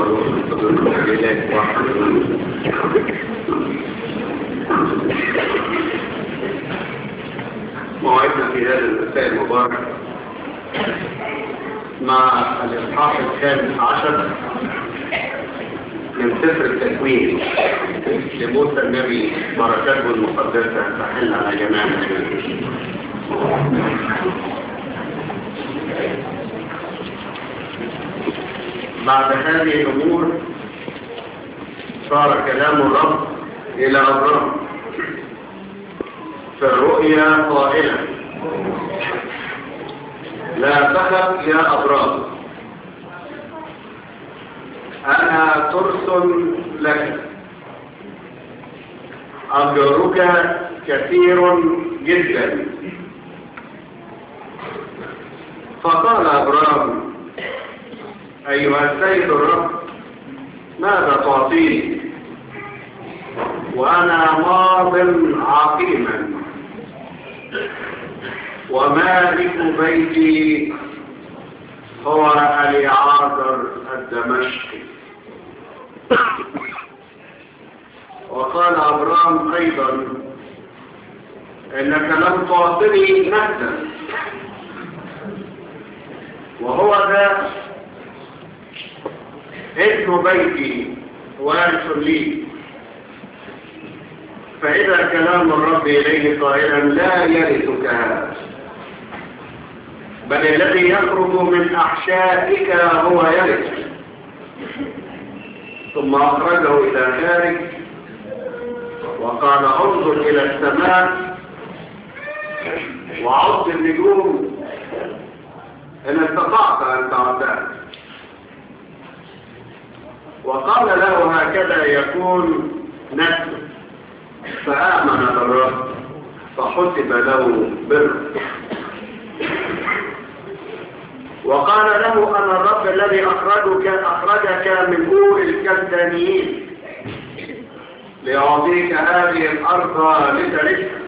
والروح القدس الإله واحد موعدنا في هذا المساء المبارك مع الإصحاح الخامس عشر من سفر التكوين لموسى النبي بركاته المقدسة تحل على جميع المسلمين بعد هذه الأمور صار كلام الرب إلى أبرام في الرؤيا قائلا لا تخف يا أبرام أنا ترس لك أجرك كثير جدا فقال أبرام أيها السيد الرب ماذا تعطيني وأنا ماض عقيما ومالك بيتي هو اليعاذر الدمشقي وقال أبرام أيضا إنك لم تعطني نهدا وهو ذا ابن بيتي وارث لي فإذا كلام الرب إليه قائلا لا يرثك هذا بل الذي يخرج من أحشائك هو يرث ثم أخرجه إلى خارج وقال انظر إلى السماء وعد النجوم إن استطعت أن تعدها وقال له هكذا يكون نسل فآمن بالرب فحسب له بر وقال له أنا الرب الذي أخرجك, أخرجك من أور الكلدانيين ليعطيك هذه الأرض لترثها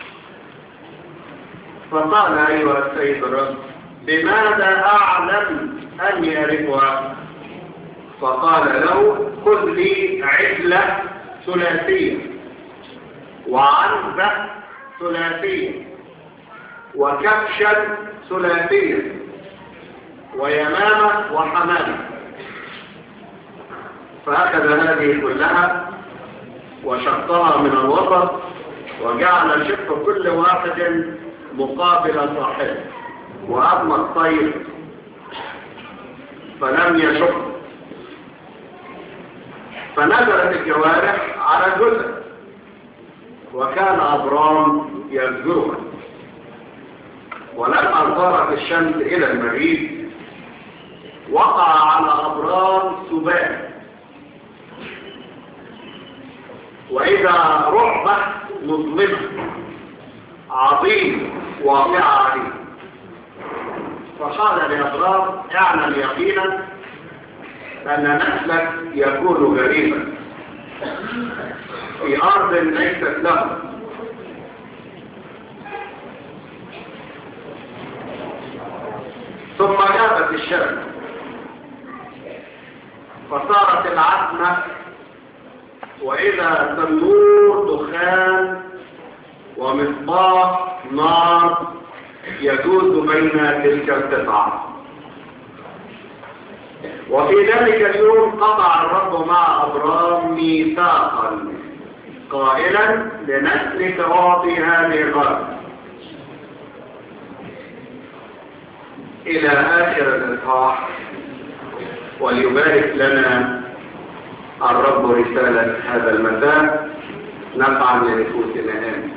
فقال أيها السيد الرب بماذا أعلم أني أعرفها فقال له خذ لي عجلة ثلاثية وعنبة ثلاثية وكبشا ثلاثية ويمامة وحمامة فأخذ هذه كلها وشقها من الوسط وجعل شق كل واحد مقابل صاحبه وأما الطير فلم يشق فنزلت الجوارح على الجزء وكان أبرام يذكرها ولما صارت الشمس إلى المغيب وقع على أبرام سبان وإذا رعبة مظلمة عظيم واقعة عليه فقال لأبرام اعلم يقينا أن نسلك يكون غريبا في أرض ليست له ثم غابت الشمس فصارت العتمة وإذا تنور دخان ومصباح نار يجوز بين تلك القطع وفي ذلك اليوم قطع الرب مع أبرام ميثاقا قائلا لنسلك أعطي هذه الأرض إلى آخر الإصحاح وليبارك لنا الرب رسالة هذا المساء نفعا لنفوسنا آمين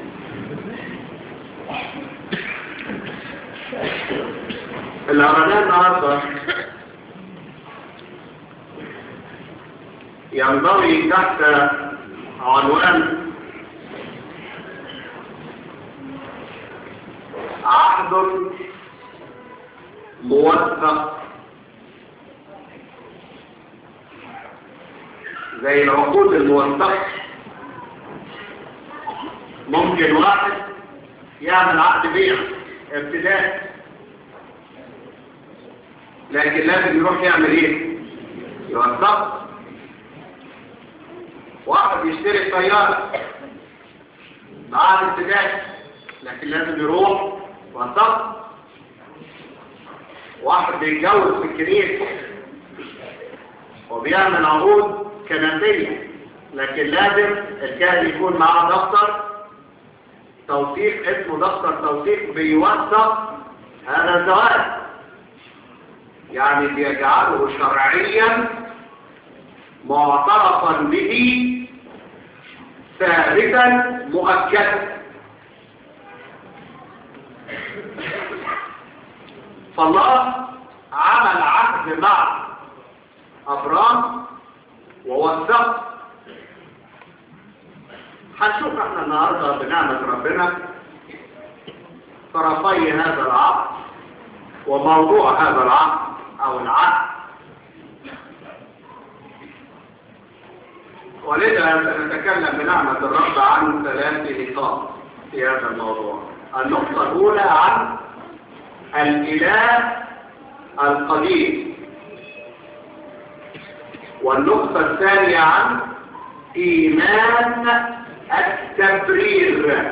الأغناء النهارده ينضوي تحت عنوان عهد موثق زي العقود الموثقة ممكن واحد يعمل عقد بيع ابتداء لكن لازم يروح يعمل ايه يوثق واحد يشتري سيارة معاه ابتدائي لكن لازم يروح وثق واحد بيتجوز في الكنيسة وبيعمل عروض كنسية لكن لازم الكاهن يكون معاه دفتر توثيق اسمه دفتر توثيق بيوثق هذا الزواج يعني بيجعله شرعيا معترفا به ثابتا مؤكدا فالله عمل عقد مع أبرام ووثق هنشوف احنا النهاردة بنعمة ربنا طرفي هذا العقد وموضوع هذا العقد او العقد ولذا سنتكلم بنعمة الرب عن ثلاث نقاط في هذا الموضوع النقطة الأولى عن الإله القديم والنقطة الثانية عن إيمان التبرير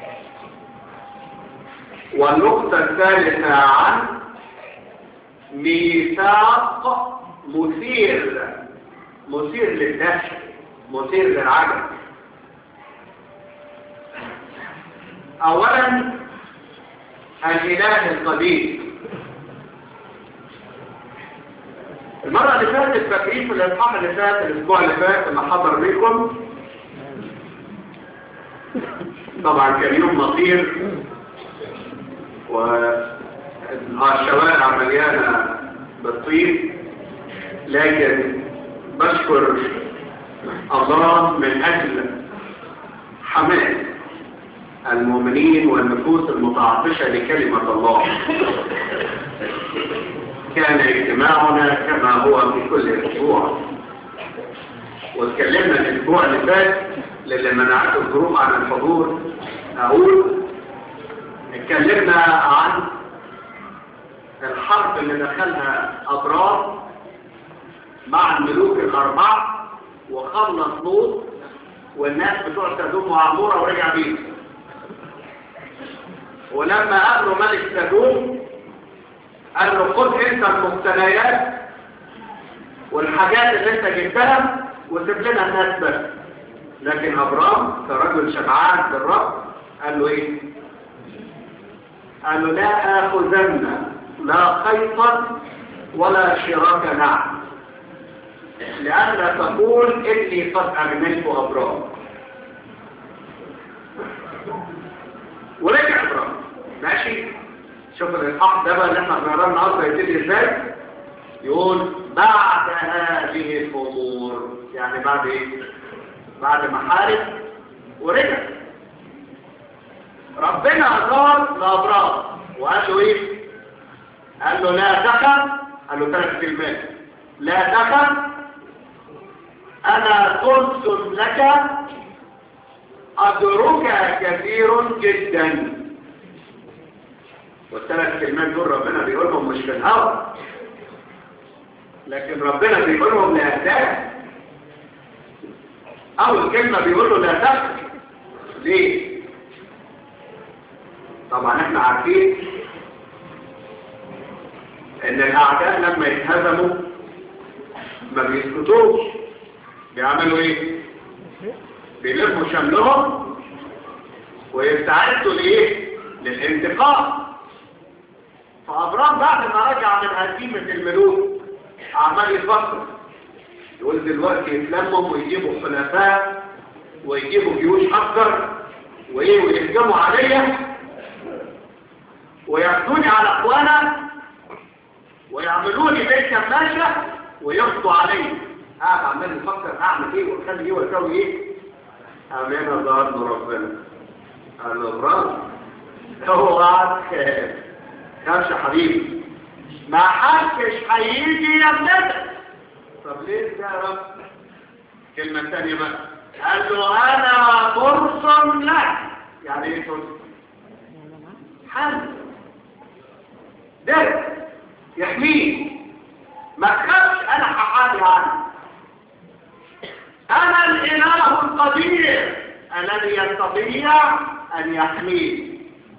والنقطة الثالثة عن ميثاق مثير مثير للدهش مثير للعجب اولا الاله القديم المرة اللي فاتت فاكرين في الاصحاح اللي فات الاسبوع اللي فات لما حضر بيكم طبعا كان يوم مطير والشوارع مليانة بالطين لكن بشكر الله من أجل حماس المؤمنين والنفوس المتعطشة لكلمة الله كان اجتماعنا كما هو في كل اسبوع واتكلمنا الاسبوع اللي فات للي منعته الظروف عن الحضور اقول اتكلمنا عن الحرب اللي دخلها ابرار مع الملوك الاربعه وخلص لوط والناس بتوع سدوم وعموره ورجع بيهم ولما قابلوا ملك سدوم قال له خد انت المقتنيات والحاجات اللي انت جبتها وسيب لنا الناس بس لكن ابرام كرجل شبعان بالرب قال له ايه قال له لا اخذن لا خيطا ولا شراك نعم لأن تقول إني قد أغنيت أبرام ورجع أبرام ماشي شوف الإصحاح ده بقى اللي احنا بنقراه النهارده يبتدي ازاي يقول بعد هذه الأمور يعني بعد ايه؟ بعد ما حارب ورجع ربنا ظهر لأبرام وقال له ايه؟ قال له لا تخف قال له ثلاث كلمات لا تخف أنا قلت لك أدرك كثير جدا والثلاث كلمات دول ربنا بيقولهم مش في الهوى لكن ربنا بيقولهم لأهداف أول كلمة بيقول له لا تخف ليه؟ طبعا احنا عارفين ان الاعداء لما يتهزموا ما بيسكتوش بيعملوا ايه بيلموا شملهم ويستعدوا لايه للانتقام فابرام بعد ما رجع من هزيمه الملوك عمال يفكر يقول دلوقتي يتلموا ويجيبوا خلفاء ويجيبوا جيوش اكتر وايه ويهجموا عليا وياخدوني على اخوانا ويعملوني بيت كماشة ويقضوا علي قاعد عمال يفكر اعمل ايه واخلي ايه واسوي ايه امين ظهرنا ربنا قال له برافو اوعى كانش حبيبي ما حدش هيجي يمنتك طب ليه ده يا رب كلمة ثانية بقى قال له انا فرص لك يعني ايه فرص حل ده يحميه ما تخافش انا هحامي عنه انا الاله القدير الذي يستطيع ان يحميه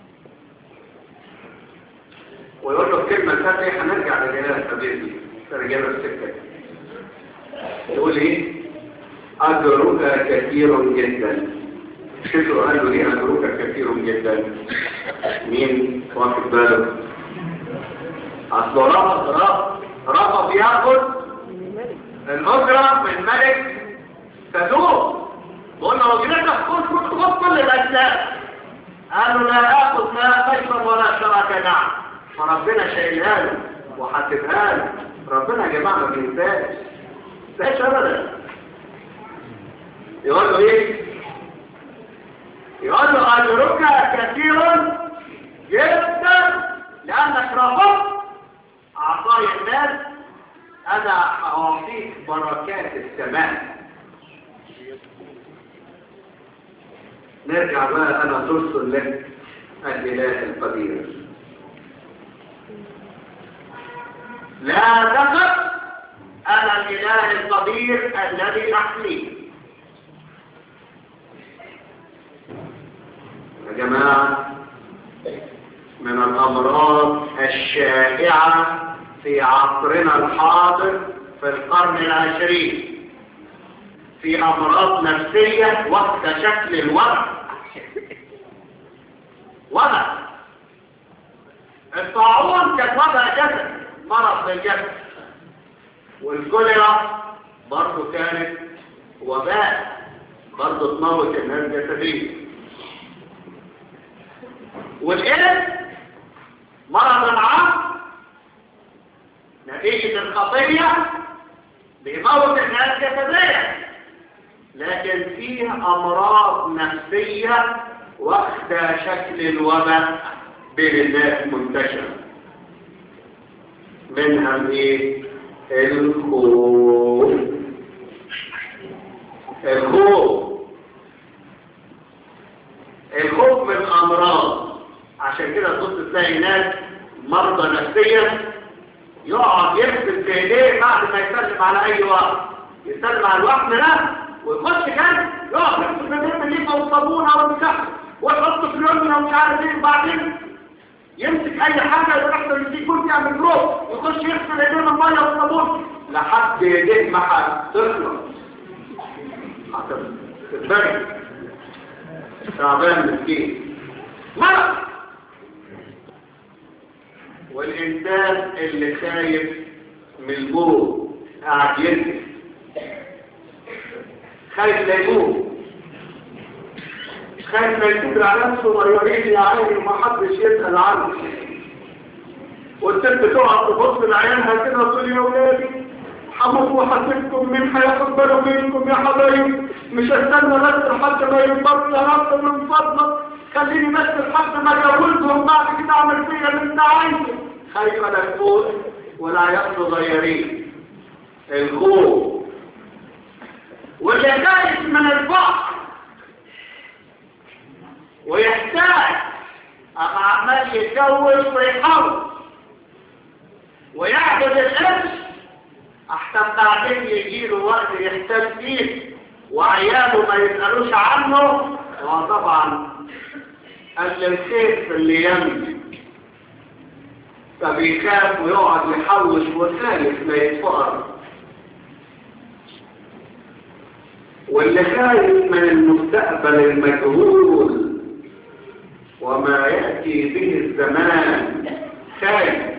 ويقول له الكلمة الثانية هنرجع لجلالة القدير دي رجالة السكة يقول ايه أجرك كثير جدا شكرا قال له ليه أجرك كثير جدا مين واخد باله أصله رفض رفض رفض ياخد الأجرة من ملك تدوم قلنا وجدتك كل كل كل الأجزاء قالوا لا آخذ لا قيصر ولا شرك نعم فربنا شايلها له وحاسبها له ربنا يا جماعة ما بينساش مش أبدا يقول له إيه؟ يقول له أجرك كثير جدا لأنك رفضت أعطاي الناس أنا أعطيك بركات السماء نرجع بقى أنا ترسل لك الإله القدير لا تقف أنا الإله القدير الذي أحميه يا جماعة من الأمراض الشائعة في عصرنا الحاضر في القرن العشرين في أمراض نفسية وقت شكل الوضع وضع الطاعون كانت وضع جسد مرض بالجسد والكوليرا برضه كانت وباء برضه تموت الناس جسديا والإلم مرض العام نتيجة الخطية بيموت الناس جسديا لكن فيه أمراض نفسية واخدة شكل الوباء بين الناس منتشرة منها الايه الخوف الخوف الخوف من امراض عشان كده تبص تلاقي ناس مرضى نفسيا يقعد يكتب في ايديه بعد ما يسلم على اي واحد يسلم على الواحد ده ويخش كان يقعد يكتب في ايديه الليفه والصابون او البتاع ويحط في اليمنى ومش عارف ايه وبعدين يمسك اي حاجه يروح يديك كرسي يعمل جروب ويخش يغسل ايديه بالميه والصابون لحد ايديه ما هتخلص هتتبرد تعبان مسكين مرض والإنسان اللي خايف من الموت قاعد ينزل خايف لا يموت خايف لا يكون على نفسه مريضين يا عيني ومحدش يسأل عنه والست تقعد تبص لعيالها كده وتقول يا ولادي حمد وحسبكم من هياخد باله منكم يا حبايبي مش هستنى بس لحد ما يكبروا يا رب من فضلك خليني بس لحد ما اجوزهم بعد كده اعمل فيا اللي انت عايزه خايفه لا تفوت ولا ياخدوا غيرين الخوف واللي خايف من الفقر ويحتاج أما عمال يتجوز ويحاول ويعبد القرش أحسن بعدين يجيله وقت يحتاج فيه وعياله ما يسألوش عنه وطبعا قال الخير اللي يمشي فبيخاف ويقعد يحوش وخايف ما يتفقر واللي خايف من المستقبل المجهول وما يأتي به الزمان خايف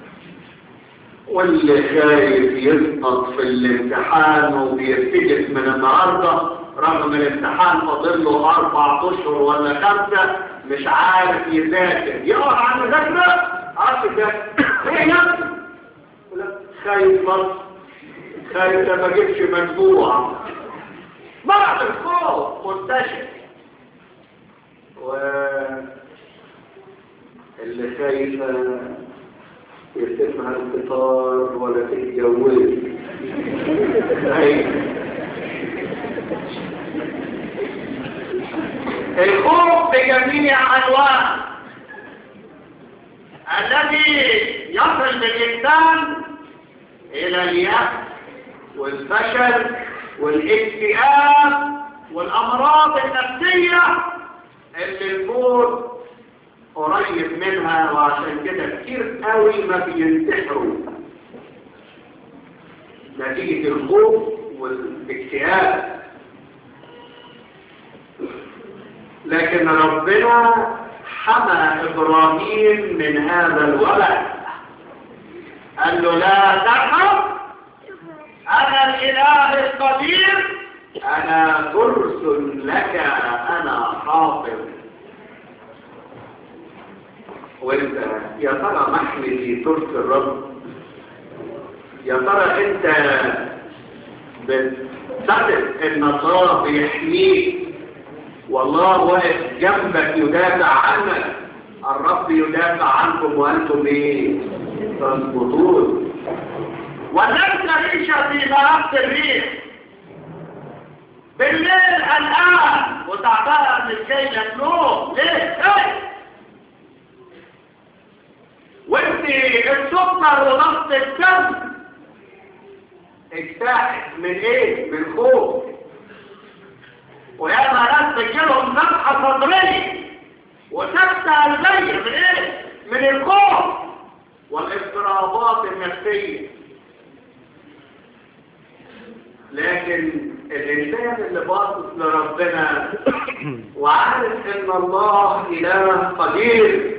واللي خايف يسقط في الامتحان وبيرتجف من النهارده رغم الامتحان فاضل له اربع اشهر ولا خمسه مش عارف يذاكر يقعد على المذاكره عارف ده ايه نفسه خايف بس خايف ما اجيبش مجموع مرض الخوف منتشر و اللي خايفه يرتفع القطار ولا تتجوز الخوف بجميع انواع الذي يصل بالانسان الى اليأس والفشل والاكتئاب والامراض النفسية اللي الموت قريب منها وعشان كده كتير قوي ما بينتحروا نتيجة الخوف والاكتئاب لكن ربنا حمى إبراهيم من هذا الولد قال له لا تخف أنا الإله القدير أنا فرس لك أنا حافظ وانت يا ترى محمي في ترس الرب يا ترى انت بتصدق ان الله بيحميك والله واقف جنبك يدافع عنك الرب يدافع عنكم وانتم ايه تنبضون ولن تعيش في نفس الريح بالليل قلقان وتعبان من كي النوم ليه؟ ليه؟ وانت السكر وضغط الدم اجتاحت من ايه؟ من خوف وياما ناس بتجيلهم نفحة صدرية وسكتة قلبية من ايه؟ من الخوف والاضطرابات النفسية لكن الإنسان اللي باصص لربنا وعارف إن الله إله قدير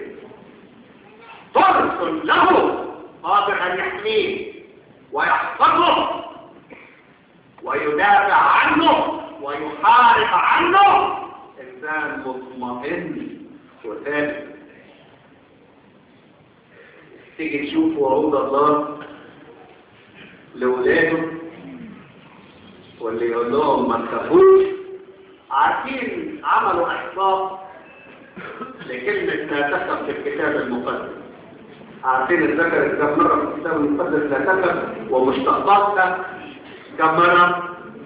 فرس له قادر أن يحميه ويحفظه ويدافع عنه ويحارب عنه إنسان مطمئن وثابت تيجي تشوف وعود الله لولاده واللي يقول لهم ما تخافوش عارفين عملوا احصاء لكلمة لا تخف في الكتاب المقدس عارفين الذكر كم مرة في الكتاب المقدس لا تخف ومشتقاتها كم مرة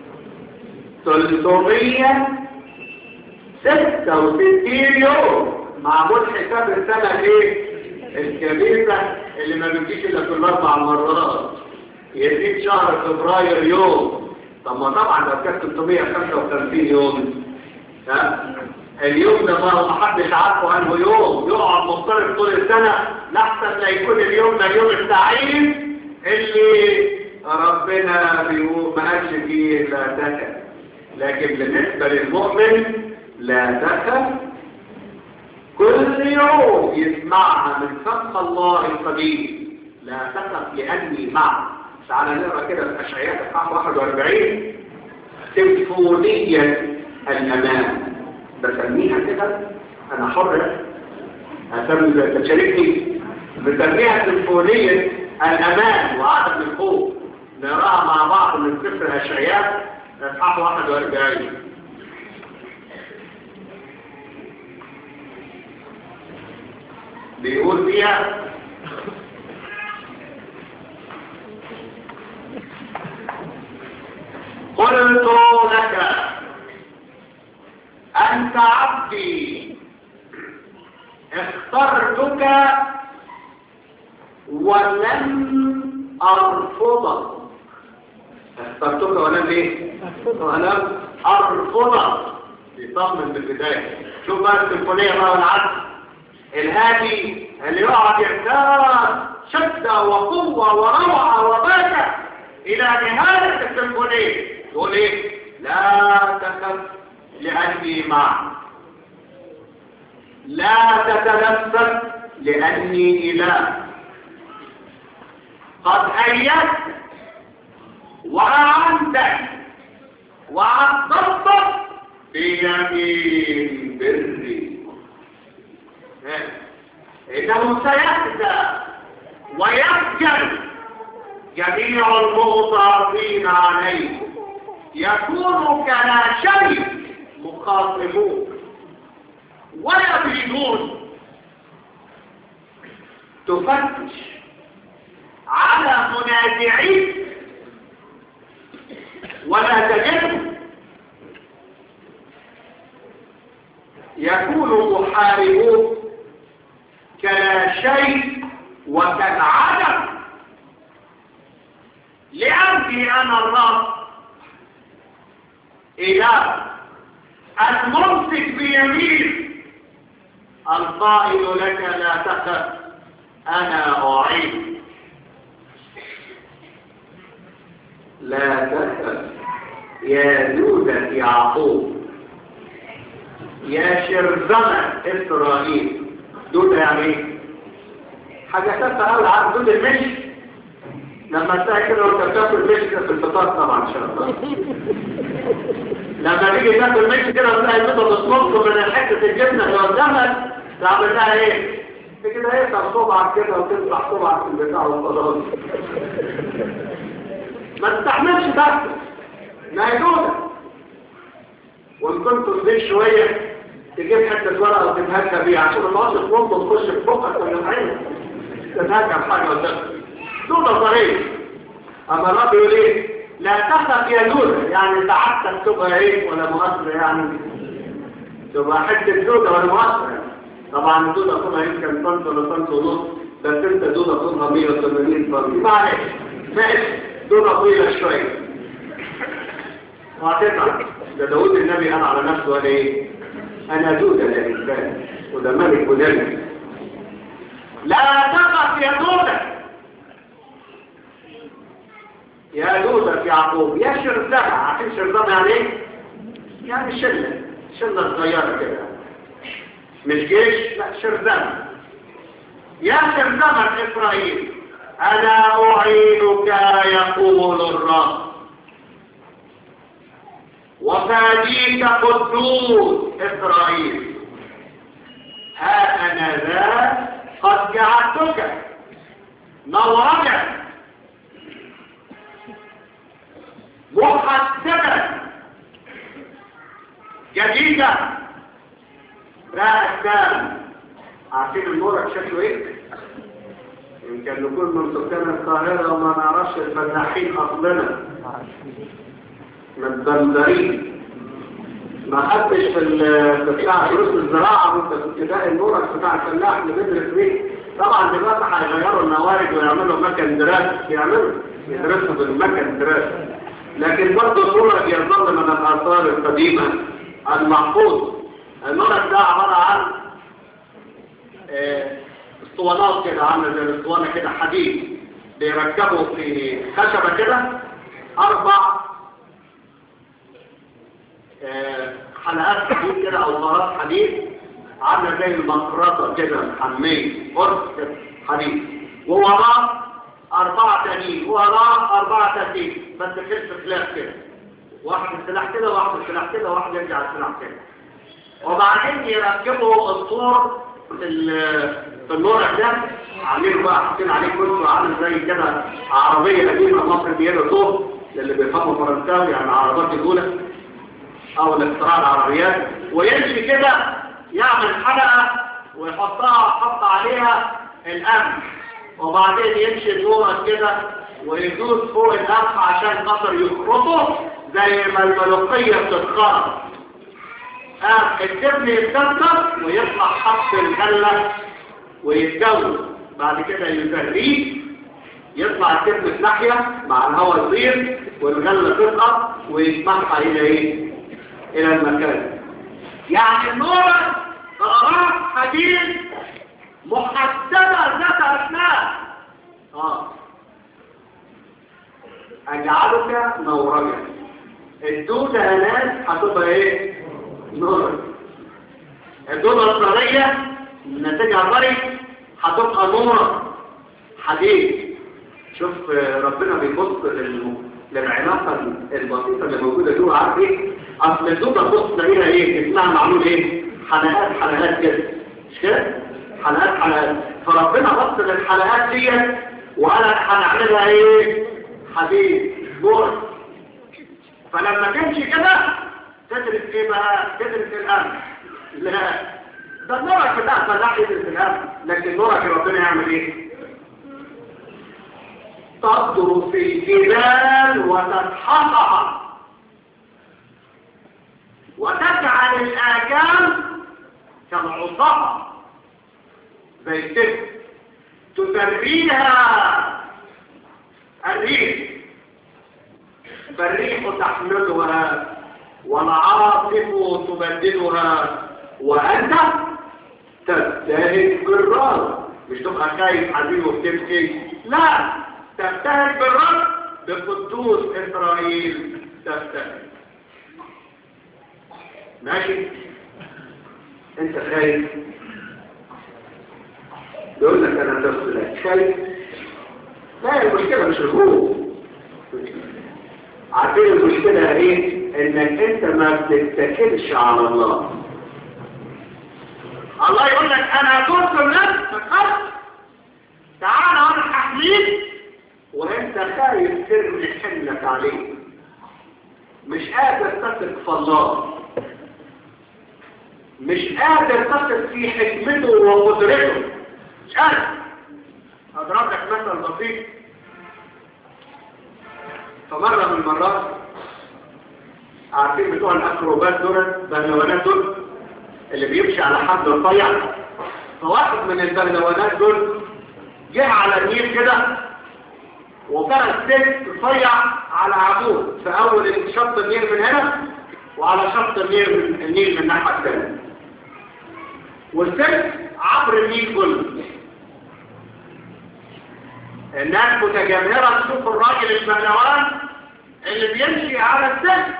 366 يوم معمول حساب السنة ايه الكبيرة اللي ما بتجيش الا كل اربع مرات يزيد شهر فبراير يوم طب ما طبعا لو كانت 355 يوم ها اليوم ده ما حدش عارفه انه يوم يقعد مضطرب طول السنه لاحسن لا يكون اليوم ده اليوم السعيد اللي ربنا بيقول ما قالش فيه لا تخف لكن بالنسبه للمؤمن لا تخف كل يوم يسمعها من فم الله القدير لا تخف لاني معك تعالى نقرا كده في اشعياء اصحاح 41 سيمفونيه الامان بسميها كده انا حر اسمي تشاركني بسميها سيمفونيه الامان وعدم الخوف نقراها مع بعض من سفر اشعياء اصحاح 41 بيقول فيها قلت لك أنت عبدي اخترتك ولن أرفضك اخترتك ولن ايه؟ ولن أرفضك يطمن في البداية شوف بقى السيمفونية بقى والعدل الهادي اللي يقعد يحتاج شدة وقوة وروعة وباشا إلى نهاية السيمفونية تقول ايه لا تخف لأني معك لا تتنفس لأني إله قد أيدت وأعنتك وعضبتك بيمين بري إنه سيهدى ويخجل جميع المغطرين عليه يكون كلا شيء مخاطبون ويبيدون تفتش على منازعيك ولا تجد يكون محاربوك كلا شيء وكالعدم لأني أنا الرب إله الممسك بيمين القائل لك لا تخف أنا أعين لا تخف يا دودة يعقوب يا شرذمة إسرائيل دودة يعني ايه؟ حاجة تافهة قوي عارف دود المشي لما تلاقي كده وانت بتاكل مشي كده في الفطار طبعا ان شاء الله لما تيجي تاكل مشي كده وتلاقي البيضة بتنط من حتة الجبنة اللي قدامك تعمل لها ايه؟ كده ايه صبعك كده وتفتح صبعك في البتاع والخلاص ما تستحملش بس ما هي دودة وان كنت تزيد شوية تجيب حتة ورقة وتتهكى بيها عشان المعصر تنط تخش في بقك ولا في عينك تتهكى بحاجة قدامك دودة طريق اما الرب يقول ايه لا تخف يا دودة يعني سعادتك تبقى ايه ولا مؤثر يعني تبقى حتة دودة ولا مؤثر يعني. طبعا الدودة طولها يمكن طنط ولا طنط ونص بس انت دودة طولها 180 طن معلش ماشي دودة طويلة شوية وهتتعب ده داود النبي قال على نفسه قال ايه انا دودة للإنسان وده ملك ودلك لا تقف يا دودة يا دودة في يعقوب يا شرذمة عارفين شرذمة يعني ايه؟ يعني شلة شلة صغيرة كده مش جيش لا شرذمة يا شرذمة إسرائيل أنا أعينك يقول الرب وفاديك قدوس إسرائيل ها أنا ذا قد جعلتك نورك محددة جديدة رأسان عارفين النورك شكله ايه؟ يمكن نكون من سكان القاهرة وما نعرفش الفلاحين أصلنا متبندرين ما حدش في ال- بتاع دروس الزراعة وانت في ابتدائي النورك بتاع الفلاح اللي بيدرس فيه طبعا دلوقتي هيغيروا الموارد ويعملوا مكان دراسة يعملوا يدرسوا بالمكان دراسة لكن برضه النورك يظل من الآثار القديمة المحفوظ النورك ده عبارة عن آه، اسطوانات كده عامله زي الاسطوانه كده حديد بيركبوا في خشبه كده اربع آه، حلقات حديد كده او طارات حديد عامله زي المقرطه كده محميه قرص كده حديد ووراه اربعه تانيين ووراه اربعه تانيين بس خلف خلاف كده واحد السلاح كده واحد السلاح كده واحد يرجع السلاح كده وبعدين يركبوا الطور في ال- في النورك ده عاملين بقى حاطين عليه كرسي وعامل زي كده عربيه قديمه مصر بيده طور للي بيفهموا فرنساوي يعني عربات الاولى او الاختراع العربيات ويمشي كده يعمل حلقه ويحطها يحط عليها القمح وبعدين يمشي النورك كده ويدوس فوق القمح عشان خاطر يخرطه زي ما الملوخيه بتتخرط آه، التبن يتكسر ويطلع حط الغلة ويتجوز بعد كده يفريه يطلع التبن في ناحية مع الهواء يطير والغلة تسقط ويتمحى إلى إيه؟ إلى المكان يعني النور قرارات حديد محددة ذات أسنان آه أجعلك نورجا الدودة هناك هتبقى إيه؟ نور الدودة الصغيرة نتيجة الري هتبقى نورة حديد شوف آه، ربنا بيبص لل- للعلاقة البسيطة اللي موجودة جوه عارف ايه؟ اصل الدودة بص تلاقيها ايه؟ اسمها معمول ايه؟ حلقات حلقات كده مش كده؟ حلقات حلقات فربنا بص للحلقات دي وقال هنعملها ايه؟ حديد نور فلما تمشي كده تدرس ايه بقى تدرس الامن لا ده نورك بتاع فلاح يدرس الامن لكن نورك ربنا يعمل ايه تقدر في الجبال وتسحقها وتجعل الاجام كالعصافة زي كده تسريها الريح فالريح تحملها والعاصف تبدلها وأنت تبتهج بالرب مش تبقى خايف حزين وبتبكي لا تبتهج بالرب بقدوس إسرائيل تبتهج ماشي انت خايف يقول لك انا تفصلك خايف لا المشكلة مش الخوف عارفين المشكلة ايه انك انت ما بتتكلش على الله الله يقول لك انا كنت نفسك خلاص تعال انا هحميك وانت خايف ترمي حملك عليه مش قادر تثق في الله مش قادر تثق في حكمته وقدرته مش قادر اضرب لك مثل بسيط فمرة من المرات عارفين بتوع الاكروبات دول بهلوانات دول اللي بيمشي على حد رفيع فواحد من البهلوانات دول جه على النيل كده وفرس ست رفيع على عمود في اول شط النيل من هنا وعلى شط النيل من النيل من الناحيه الثانيه والست عبر النيل كله الناس متجمهرة تشوف الراجل المهلوان اللي بيمشي على السلك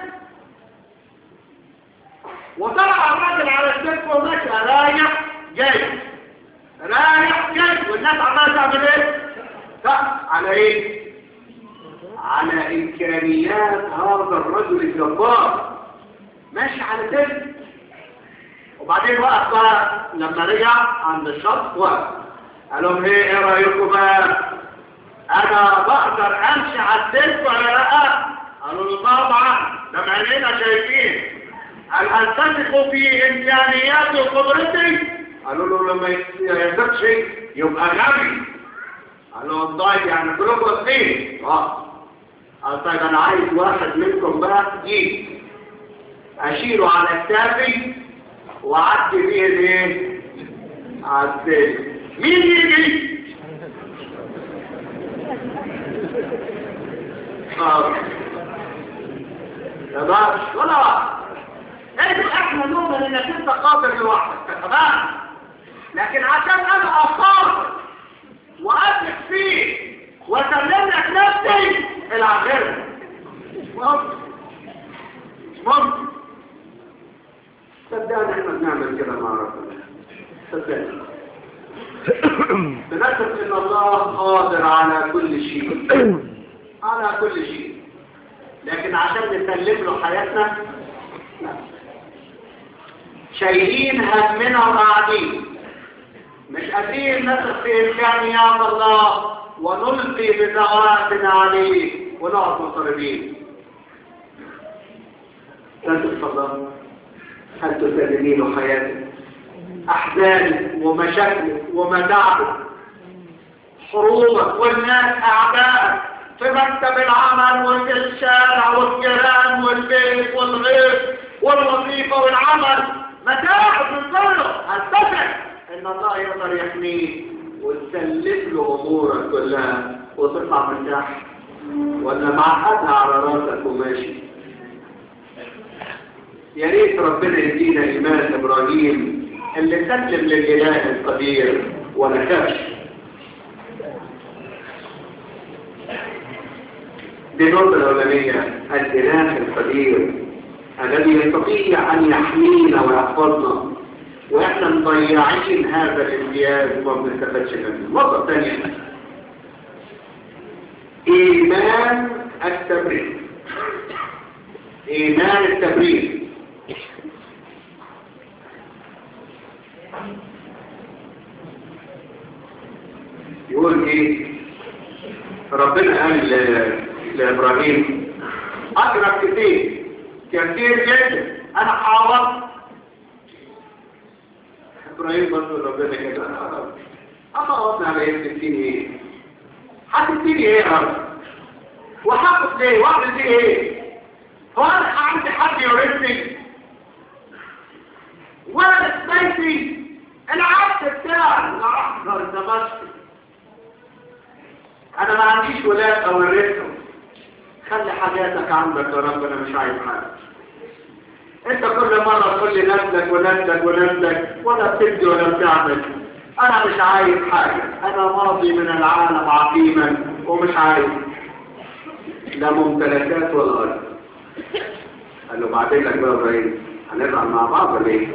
وطلع الراجل على السلك ومشى رايح جاي رايح جاي والناس عمالة تعمل ايه؟ لا على ايه؟ على امكانيات هذا الرجل الجبار ماشي على سلك وبعدين وقف بقى لما رجع عند الشط وقف قال لهم ايه ايه رايكم بقى انا بقدر امشي على السلك ولا لا قالوا له طبعا ده عينينا شايفين هل هتثق في امكانياتي وقدرتي قالوا له لما يثقش يبقى غبي قال لهم طيب يعني كلكم اثنين اه قال طيب انا عايز واحد منكم بقى يجي اشيله على كتافي وعدي بيه الايه على السلك مين يجي تمام ولا واحد انت احنا نؤمن انك انت قادر لوحدك تمام لكن عشان انا اخاف واثق فيه واسلم لك نفسي العب غيرك ممكن ممكن صدقني احنا بنعمل كده مع ربنا صدقني بنثق ان الله قادر على كل شيء على كل شيء لكن عشان نسلم له حياتنا لا شايلين همنا وقاعدين مش قادرين نثق في امكانيات الله ونلقي بذواتنا عليه ونقعد مضطربين لا تتفضل هل تسلمي له حياتك احزانك ومشاكلك ومتاعبك حروبك والناس اعدائك في مكتب العمل وفي الشارع والجيران والبيت والغير والوظيفة والعمل متاعب من كله هتفق ان الله يقدر يحميك وتسلم له امورك كلها وتطلع من تحت ولا معقدها على راسك وماشي يا ريت ربنا يدينا ايمان ابراهيم اللي سلم للاله القدير ولا خافش دي النقطة الأولانية الإله القدير الذي يستطيع أن يحمينا ويحفظنا وإحنا مضيعين هذا الامتياز وما بنستفادش منه النقطة الثانية إيمان التبرير إيمان التبرير يقول إيه ربنا قال لإبراهيم أدرك كتير كتير جدا أنا حاولت إبراهيم برضه ربنا كده أما أردنا على إيه تديني إيه هتديني إيه يا رب وحقق ليه وأعمل ليه إيه هو أنا عندي حد يورثني ولا بيتي العبد بتاعي الأحمر دمشق أنا ما عنديش ولاد أو الرثهم خلي حاجاتك عندك يا رب انا مش عايز حاجه انت كل مرة تقول لي نسلك ونسلك ونسلك ولا بتدي ولا بتعمل انا مش عايز حاجة انا ماضي من العالم عقيما ومش عايز لا ممتلكات ولا غير قال له بعدين لك بقى ابراهيم هنزعل مع بعض ولا ايه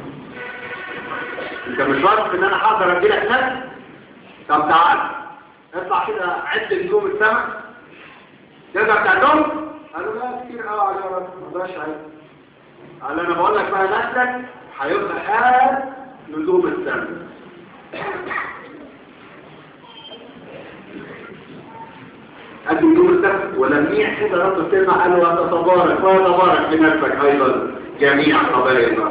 انت مش واثق ان انا هقدر ادي لك نفس طب تعال اطلع كده عد نجوم السماء تقدر تعدهم قالوا لا كتير قوي على رب ما اقدرش عايز قال انا بقول لك بقى نسلك هيبقى قد نجوم السماء قد نجوم السماء ولميع كده رب الكلمة قال وتتبارك ويتبارك بنفسك ايضا جميع قبائل الارض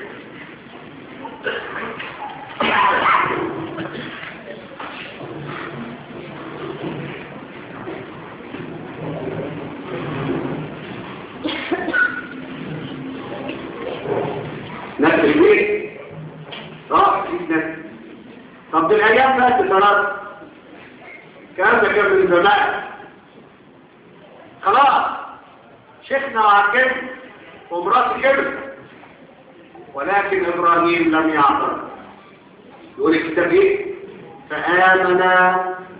نفس البيت راح جدا طب دي الايام فاتت خلاص كان ده كان من زمان خلاص شيخنا وعجبنا ومراتي كبرت ولكن ابراهيم لم يعترض يقول الكتاب ايه فآمن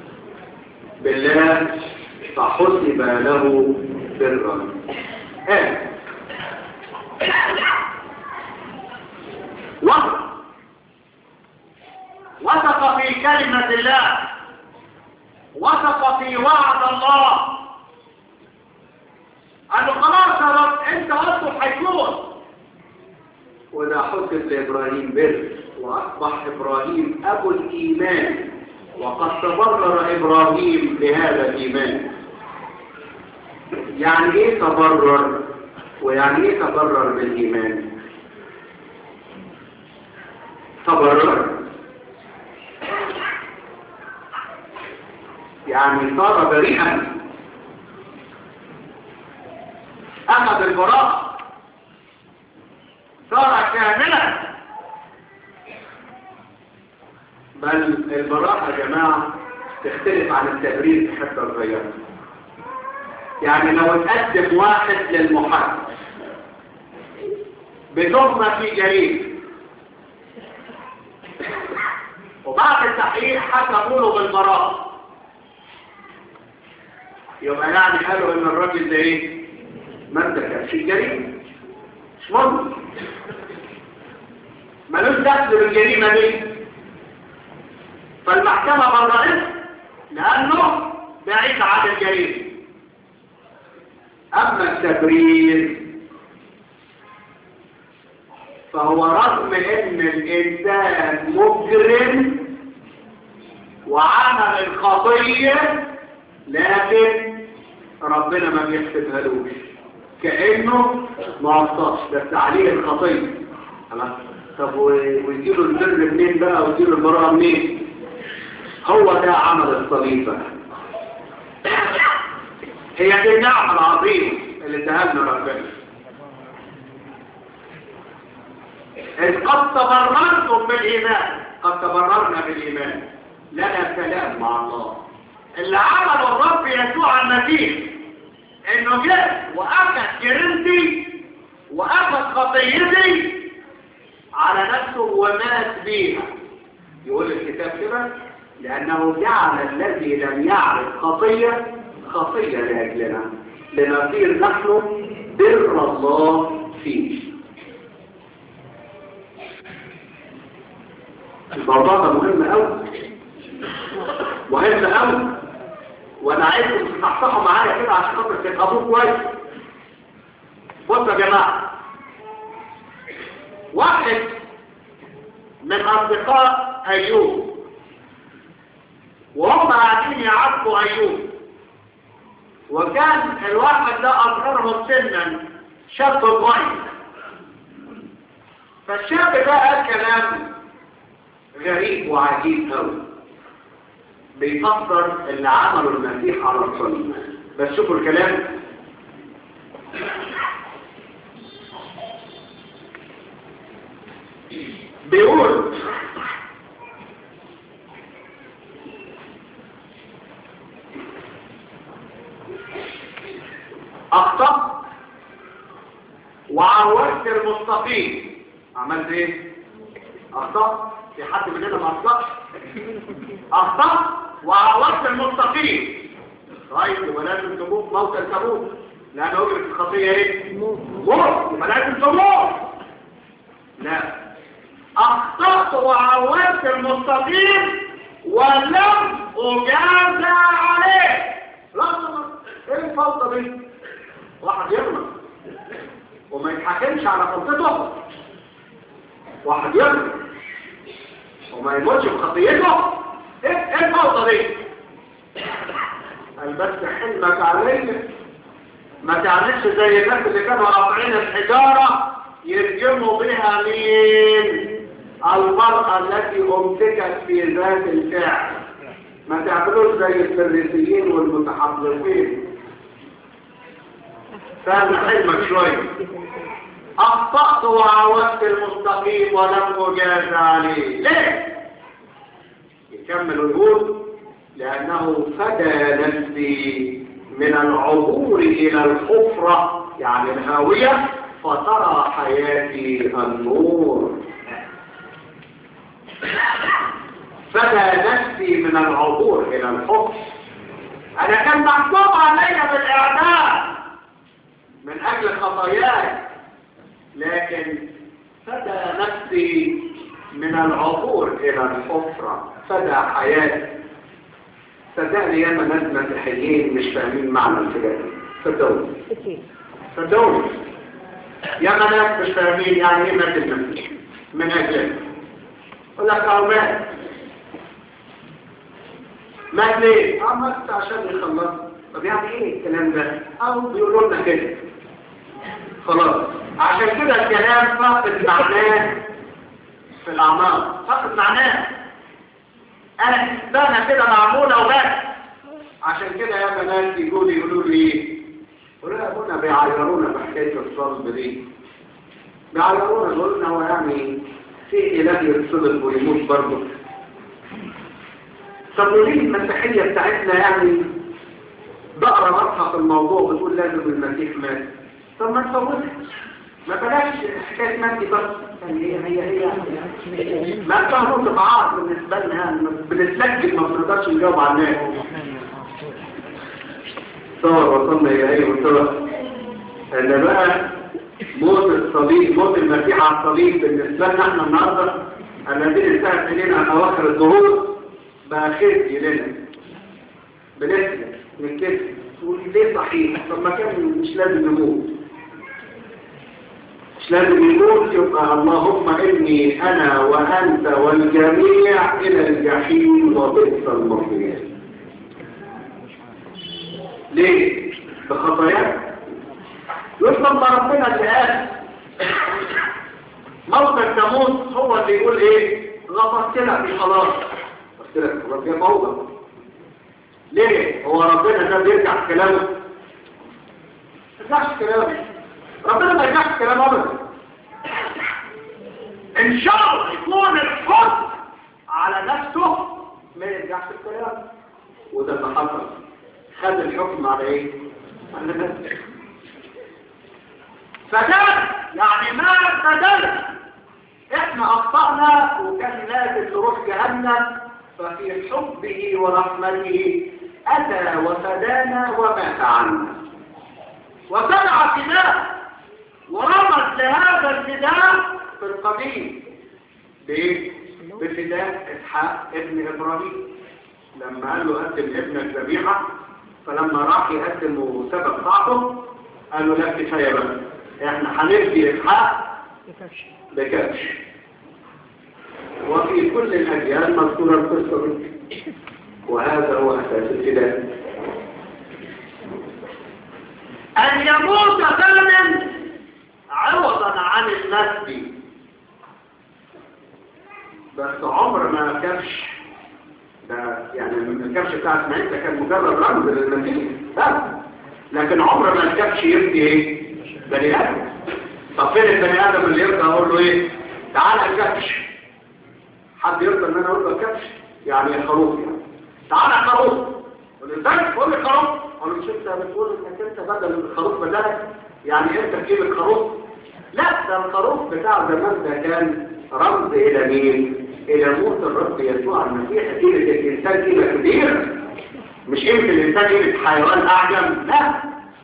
بالله فحسب له برا ايه وصف وثق في كلمة الله وثق في وعد الله قال له خلاص يا رب انت قلت هيكون وده حسب لابراهيم بر واصبح ابراهيم ابو الايمان وقد تبرر ابراهيم بهذا الايمان يعني ايه تبرر ويعني ايه تبرر بالايمان تبرر يعني صار بريئا أخذ البراء صار كاملا بل البراءة يا جماعة تختلف عن التبرير في حتى صغيرة يعني لو اتقدم واحد للمحاكمة بتهمة في جريمة وبعد التحقيق حكموا له بالبراءة يبقى يعني قالوا ان الراجل ده ايه ما ارتكبش الجريمه مش ممكن ملوش دخل بالجريمه دي فالمحكمه برأت لانه بعيد عن الجريمه اما التبرير فهو رغم ان الانسان مجرم وعمل الخطيه لكن ربنا ما بيحسبهالوش كأنه ما وصلش بس عليه الخطية طب ويجيله البر منين بقى ويجيله البراءة منين هو ده عمل الصليب بقى هي دي النعمة العظيمة اللي ادهلنا ربنا إذ قد تبررتم بالإيمان قد تبررنا بالإيمان لنا كلام مع الله اللي عمله الرب يسوع المسيح انه جاء واخذ جريمتي واخذ خطيتي على نفسه ومات بيها يقول الكتاب كده لانه جعل الذي لم يعرف خطيه خطيه لاجلنا لنصير نحن بر الله فيه الموضوع ده مهم قوي مهم قوي وانا عايزكم تصحصحوا معايا كده عشان خاطر تفهموه كويس بصوا يا جماعه واحد من اصدقاء ايوب وهم قاعدين يعرفوا ايوب وكان الواحد ده اصغرهم سنا شاب صغير فالشاب ده قال كلام غريب وعجيب قوي بيفسر اللي عمله المسيح على الصليب بس شوفوا الكلام بيقول وعودت المستقيم عملت ايه اخطأت في حد مننا ما اخطأش اخطأت وعودت المستقيم طيب يبقى لازم تموت موتا تموت لان اجرة الخطية ايه موت يبقى لازم تموت لا اخطأت وعودت المستقيم ولم اجازى عليه لحظة ايه الفوضى دي واحد يغلط وما يتحكمش على غلطته واحد يغلط وما يموتش بخطيته ايه ايه الفوضى دي قال بس حلمك عليا ما تعملش زي الناس اللي كانوا رافعين الحجارة يرجموا بها مين المرأة التي امسكت في ذات الفعل ما تعملوش زي الفريسيين والمتحضرين فهم حلمك شوية أخطأت وعودت المستقيم ولم أجاز عليه ليه؟ يكمل ويقول لأنه فدى نفسي من العبور إلى الحفرة يعني الهاوية فترى حياتي النور فدى نفسي من العبور إلى الحفر أنا كان محكوم علي بالإعدام من أجل خطاياي لكن فدى نفسي من العبور إلى الحفرة فدى حياتي صدقني ياما ناس مسيحيين مش فاهمين معنى الفداء صدقوني صدقوني ياما ناس مش فاهمين يعني ايه مات المسيح من اجل يقول لك اه مات مات ليه؟ اه مات عشان يخلص طب يعني ايه الكلام ده؟ اه بيقولوا لنا كده خلاص عشان كده الكلام فاقد معناه في الاعماق فاقد معناه انا حسبانها كده معمولة وبس عشان كده يا بنات يقولوا يقولوا لي ايه يقولوا لي ابونا بيعيرونا بحكاية الصلب دي بيعيرونا يقولوا لنا هو يعني في اله يتصلب ويموت برضه طب وليه المسيحية بتاعتنا يعني بقرا واضحة في الموضوع بتقول لازم المسيح مات طب ما تصورش ما بلاش حكاية مادي بس هي هي هي ما تفهموا طبعات بالنسبة لنا يعني بنتلجد ما بنقدرش نجاوب على الناس صور وصلنا إلى أي مستوى أن بقى موت الصليب موت المسيح على الصليب بالنسبة لنا احنا النهاردة الذين انتهت إلينا أواخر الظهور بقى خزي لنا بنسلك نكتب تقول ليه صحيح طب ما كان مش لازم نموت مش لازم يقول يبقى اللهم إني أنا وأنت والجميع إلى الجحيم وبئس المصير ليه؟ بخطاياك يطلب ما ربنا اللي قال موتك تموت هو اللي يقول ايه غفرت لك خلاص غفرت لك خلاص يا موضة ليه هو ربنا ده بيرجع في كلامه ما يرجعش في كلامه ربنا ما يرجعش في كلامه ابدا ان شاء الله يكون الحكم على نفسه ما يرجعش في كلامه وده اللي حصل خد الحكم على ايه على نفسه فدل يعني ما فدل احنا اخطأنا وكان لازم نروح جهنم ففي حبه ورحمته اتى وفدانا ومات عنا وسمع فداء ورمز لهذا الفداء في القديم بايه بفداء اسحاق ابن ابراهيم لما قال له قدم ابنك ذبيحه فلما راح يقدم وسبب طاعته قال له لا كفايه بقى احنا هنفدي اسحاق بكبش وفي كل الاجيال مذكوره القصه دي وهذا هو اساس الفداء ان يموت ثمن عوضا عن النسب بس عمر ما كبش ده يعني الكبش بتاع اسماعيل ده كان مجرد رمز للمسيح بس لكن عمر ما الكبش يبدي ايه بني ادم طب فين البني ادم اللي يرضى اقول له ايه تعال الكبش حد يرضى ان انا اقول له الكبش يعني خروف يعني تعال خروف ازاي تقول لي خروف اقول له مش انت بتقول انك انت بدل الخروف بدلك يعني انت تجيب الخروف لا ده الخروف بتاع زمان ده كان رمز الى مين الى موت الرب يسوع المسيح قيمه الانسان قيمه كبيره مش قيمه الانسان قيمه حيوان اعجم لا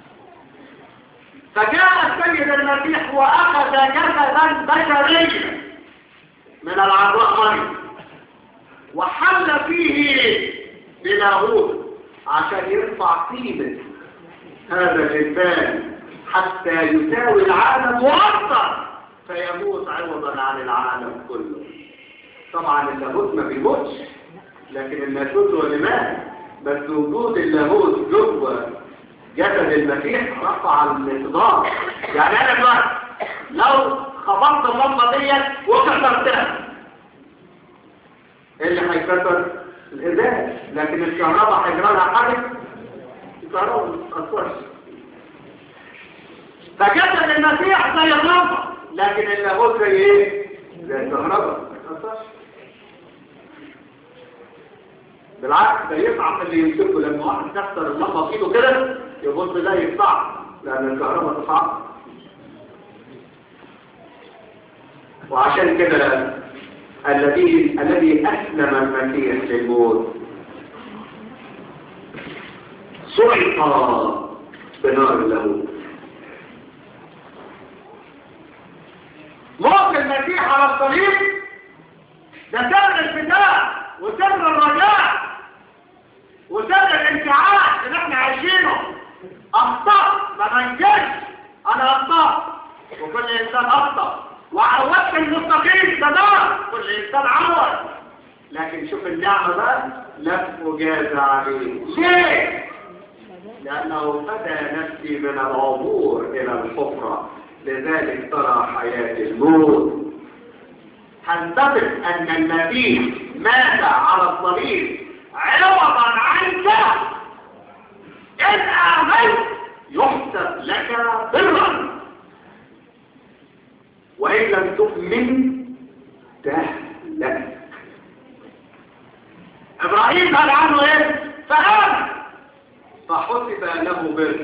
فجاء السيد المسيح واخذ جسدا بشريا من العذراء مريم وحل فيه بلاهوت عشان يرفع قيمه هذا الانسان حتى يساوي العالم واكثر فيموت عوضا عن العالم كله طبعا اللاهوت ما بيموتش لكن الناسوت هو اللي مات بس وجود اللاهوت جوه جسد المسيح رفع المقدار يعني انا دلوقتي لو خبطت اللمبه ديت وكسرتها ايه اللي هيكسر الازاز لكن الكهرباء هيجرى لها حاجه الكهرباء ما تتاثرش فجسد المسيح زي اللمبه لكن اللاهوت زي ايه زي الكهرباء ما تتاثرش بالعكس ده يصعب اللي يمسكه لما واحد كسر اللمبه في ايده كده يبص ده يصعب لان الكهرباء تصعب وعشان كده الذي الذي اسلم المسيح للموت صعق بنار له موت المسيح على الصليب ده سر الفداء وسر الرجاء وسر الانتعاش اللي احنا عايشينه اخطأت ما بنجلش انا اخطأت وكل انسان اخطأ وعودت المستقيم تمام كل انسان عود لكن شوف النعمة بقى لف وجاز عليه ليه؟ لأنه فدى نفسي من العبور إلى الحفرة لذلك ترى حياة الموت هنتفق أن المسيح مات على الصليب عوضا عنك إن آمنت يحسب لك برا وإن لم تؤمن تهلك إبراهيم قال عنه إيه؟ فآمن فحسب له بر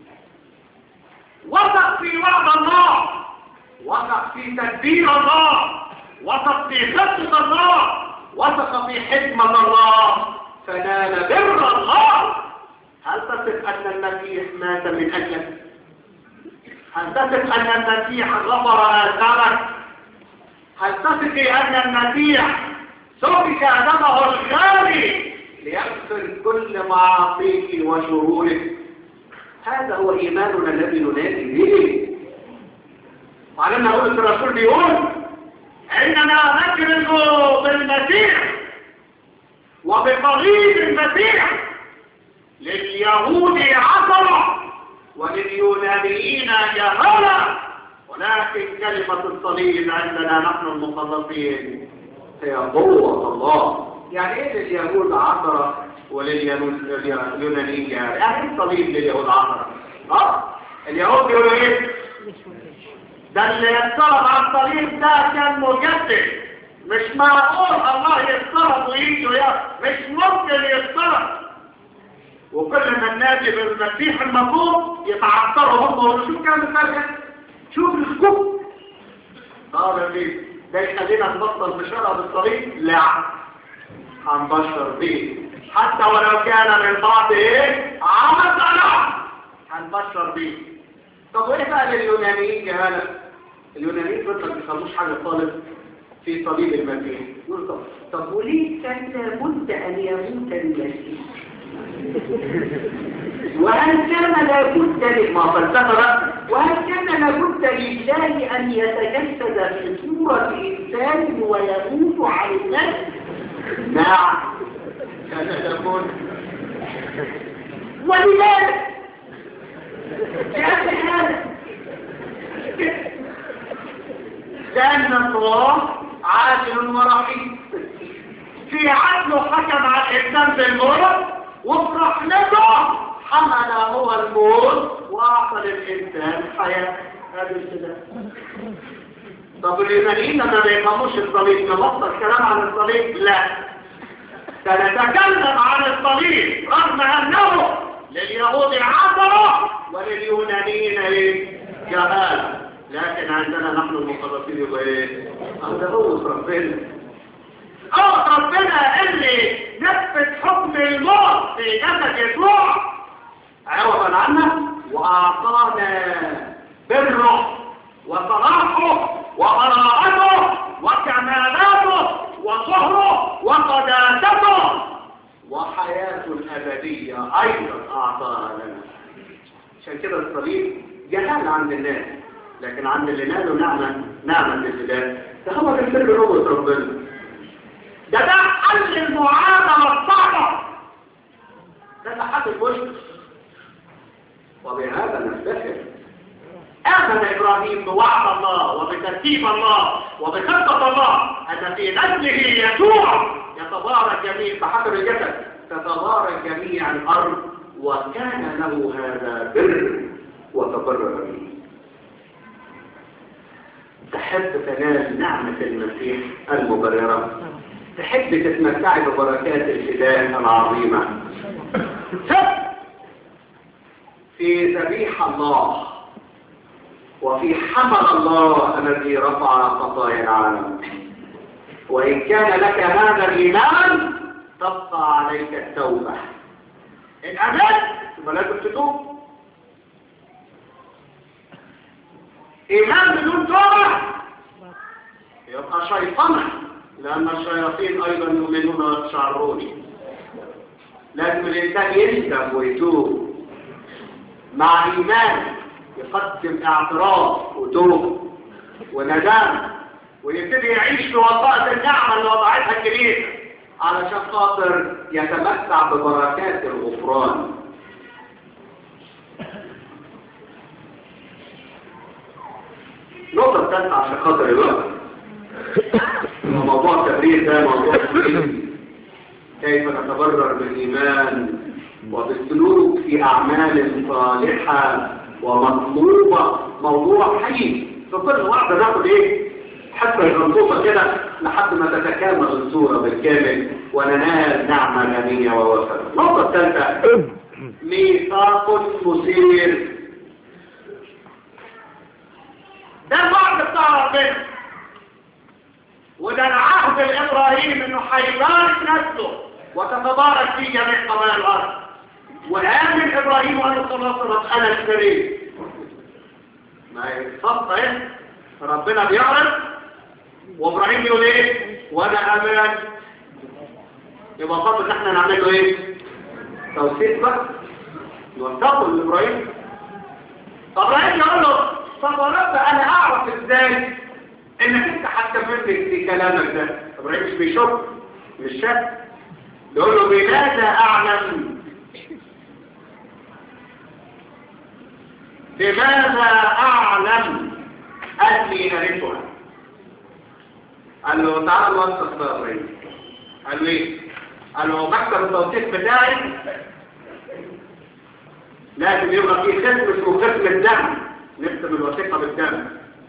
وثق في وعد الله وثق في تدبير الله وثق في خطة الله وثق في حكمة الله فنال بر الله هل تثق أن المسيح مات من أجلك؟ هل تثق أن المسيح غفر آثارك؟ هل تثق أن المسيح سفك دمه الغالي ليغفر كل معاصيك وشرورك هذا هو إيماننا الذي ننادي به وعلمنا أقول الرسول بيقول إننا نكرز بالمسيح وبقليل المسيح لليهود عثرة ولليونانيين جهالة ولكن كلمة الصليب عندنا نحن المخلصين هي قوة الله يعني ايه لليهود عثرة ولليونانيين جهالة يعني ايه الصليب لليهود عثرة اه اليهود بيقولوا ايه ده اللي يتصرف على الصليب ده كان مجدد مش معقول الله يتصرف ويجوا يا مش ممكن يتصرف وكل ما النادي بالمسيح المطلوب يتعثروا هم وشوف كام الفرق شوف السكوب اه ده ده يخلينا نبطل بشرع بالطريق لا هنبشر بيه حتى ولو كان للبعض ايه عمل لا هنبشر بيه طب وايه بقى لليونانيين جهاله اليونانيين دول ما بيفهموش حاجه خالص في صليب المسيح يقول طب طب وليه كان لابد ان يموت المسيح وهل كان لابد ما فلسفه بقى وهل كان لابد لله ان يتجسد في صوره انسان ويموت عن الناس نعم كان لابد ولذلك لأجل هذا لأن الله عادل ورحيم في عدله حكم على الإنسان بالموت وفي رحمته حمل هو الموت وأعطى للإنسان حياة هذا السلام طب اليونانيين لما ما يفهموش الصليب نبطل كلام عن الصليب لا سنتكلم عن الصليب رغم أنه لليهود عثرة ولليونانيين جهالة لكن عندنا نحن المخلصين يبقى ايه هذا هو ربنا اه ربنا اللي نفذ حكم الموت في جسد يسوع عوضا عنا واعطانا بره وصلاحه وبراءته وكمالاته وصهره وقداسته وحياة أبدية أيضا أعطاها لنا عشان كده الصليب جهال عند الناس لكن عند اللي نالوا نعمة نعمة الإله ده هو ده سر قوة ربنا ده ده حل المعاملة الصعبة ده ده حل المشكل وبهذا نفتخر آمن إبراهيم بوعد الله وبترتيب الله وبخطة الله أن في نسله يسوع يتبارك جميع بحسب الجسد تتبارك جميع الأرض وكان له هذا بر وتبرر به تحب تنال نعمة المسيح المبررة تحب تتمتعي ببركات الفداء العظيمة في ذبيح الله وفي حمل الله الذي رفع خطايا العالم وإن كان لك هذا الإيمان تبقى عليك التوبة إن أمنت يبقى لازم تتوب إيمان بدون توبة يبقى شيطنة لأن الشياطين أيضا يؤمنون ويتشعرون لازم الإنسان يندم ويتوب مع إيمان يقدم اعتراف وتوب وندم ويبتدي يعيش في وسائط النعمة اللي وضعتها الكنيسة علشان خاطر يتمتع ببركات الغفران نقطة الثالثة عشان خاطر الوقت موضوع التبرير ده موضوع مهم كيف نتبرر بالإيمان وبالسلوك في أعمال صالحة ومطلوبة موضوع حي في كل واحدة ناخد ايه حتى الغنطوطة كده لحد ما تتكامل الصورة بالكامل وننال نعمة غنية ووفر النقطة الثالثة ميثاق مثير ده الوعد بتاع ربنا وده العهد الإبراهيم انه هيبارك نفسه وتتبارك فيه جميع قبائل الأرض وآمن إبراهيم عليه الصلاة والسلام أنا اشتريت ما يتصف ايه ربنا بيعرض وإبراهيم يقول ايه وأنا آمن يبقى فضل ان احنا نعمل له ايه توثيق بقى نوثقه لإبراهيم فإبراهيم يقول له طب يا رب أنا أعرف إزاي إنك أنت هتكمل في كلامك ده إبراهيم مش بيشك مش شك يقول له بماذا أعلم بماذا أعلم أني أرثها قال له تعال نوثق بقى إبراهيم قال له إيه قال له مكتب التوثيق بتاعي لازم يبقى فيه ختم اسمه ختم الدم نكتب الوثيقة بالدم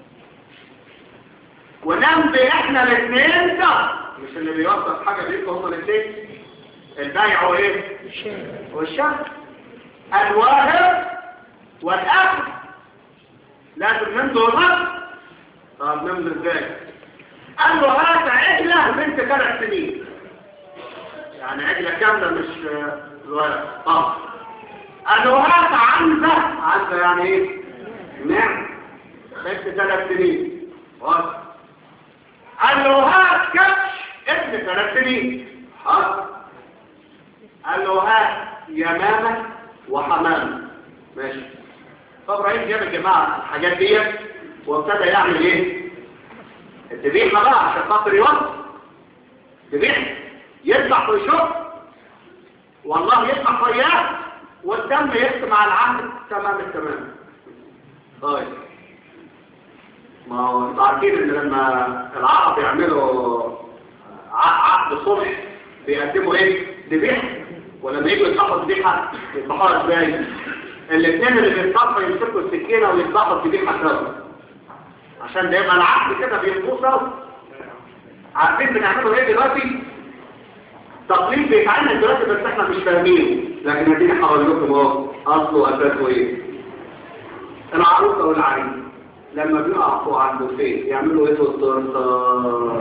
ونمضي احنا الاثنين ده مش اللي بيوثق حاجة بيبقى هما الاثنين البيع وايه والشهر الواهب والاخر لازم نمضي الرد طب نمضي ازاي قال له هات عجلة بنت ثلاث سنين يعني عجلة كاملة مش صغيرة طب قال له هات عنزة عنزة يعني ايه نعم بنت ثلاث سنين واضح قال له هات كبش ابن ثلاث سنين حاضر قال له هات يمامة وحمامة ماشي فابراهيم جاب الجماعة الحاجات دي وابتدى يعمل ايه الذبيحة بقى عشان خاطر يوصل ذبيحة يذبح ويشوف والله يذبح وياه والدم يختم على العهد تمام التمام طيب ما هو انتوا عارفين ان لما العرب يعملوا عقد صلح بيقدموا ايه ذبيحه ولما يجوا يذبحوا ذبيحه يذبحوها ازاي الاثنين اللي بيذبحوا يمسكوا السكينه ويذبحوا الذبيحه سوا عشان ده يبقى العقد كده بينقوا سوا عارفين بنعمله ايه دلوقتي تقليد بيتعمل دلوقتي بس احنا مش فاهمينه لكن اديني هقول لكم اهو اصله اساسه ايه العروسه والعريس لما بيقفوا على البوفيه يعملوا ايه في التورته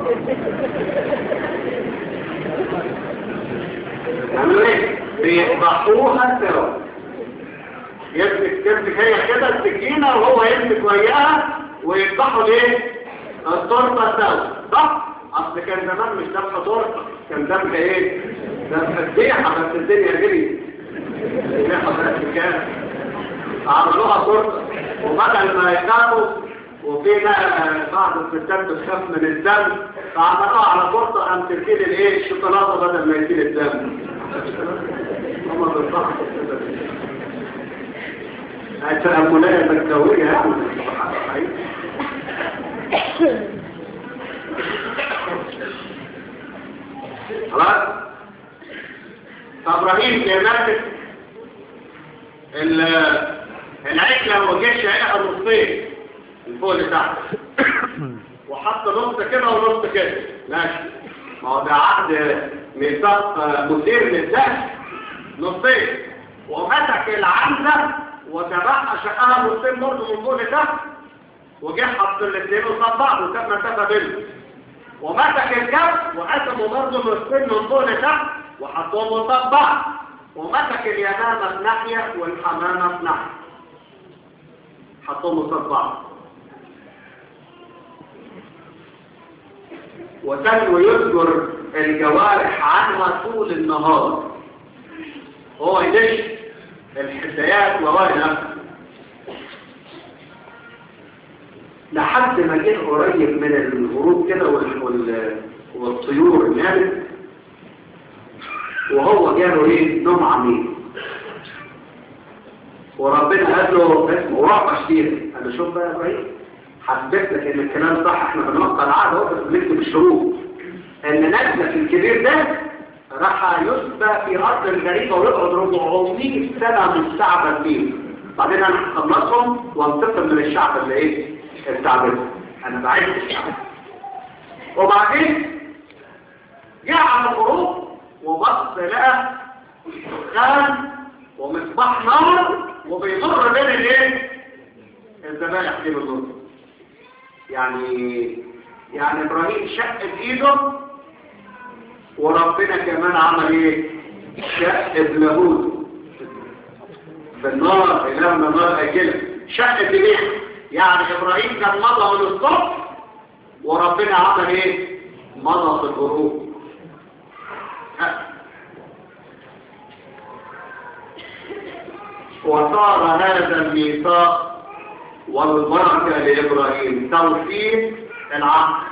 يعملوا ايه بيقطعوها سوا يمسك تمسك هي كده السكينه وهو يمسك وياها ويقطعوا الايه التورته سوا صح اصل كان زمان مش ذبح تورته كان ذبح ايه ذبح الذبيحه بس الدنيا جريت الذبيحه بس كان عملوها تورته وبدل ما يخافوا وفي بقى بعض الستات بتخاف من الدم فعملوها على فرصة قام تركيل الايه الشوكولاته بدل ما يشيل الدم هما بالضبط تأملية مكتوية يعني خلاص فابراهيم كان ماسك العجلة وجيش عينها النصين من فوق لتحت وحط نص كده ونص كده ماشي ما هو ده عقد ميثاق مثير للدهش نصين ومسك العنزة وتبقى شقها نصين برضه من فوق لتحت وجه حط الاثنين قصاد بعض وكان مسافه بينهم ومسك الكف وقسموا برضه نصين من فوق لتحت وحطوهم قصاد بعض ومسك اليمامة في ناحية والحمامة في ناحية حطوهم قصاد بعض وتنو يذكر الجوارح عنها طول النهار هو يدش الحسيات وهو نفسه لحد ما جه قريب من الغروب كده وال... والطيور نامت وهو جاله ايه نوم عميق وربنا قال له اسمه وقع شديد قال له شوف بقى يا ابراهيم حسبت لك ان الكلام صح احنا بنوقع العقد اهو بس بنكتب الشروط ان نجلك الكبير ده راح يسبى في ارض الغريبه ويقعد 400 سنه مستعبد فيه بعدين انا هخلصهم وانتقم من الشعب اللي ايه استعبده انا بعيد الشعب وبعدين جاء على الغروب وبص لقى دخان ومصباح نار وبيمر بين الايه الذبائح دي بالنص يعني يعني ابراهيم شق بايده وربنا كمان عمل ايه شق بلاهوت بالنار الهنا نار اجله شق بايده يعني ابراهيم كان مضى من الصبح وربنا عمل ايه مضى في الغروب وصار هذا الميثاق والبركة لإبراهيم توفيق العقل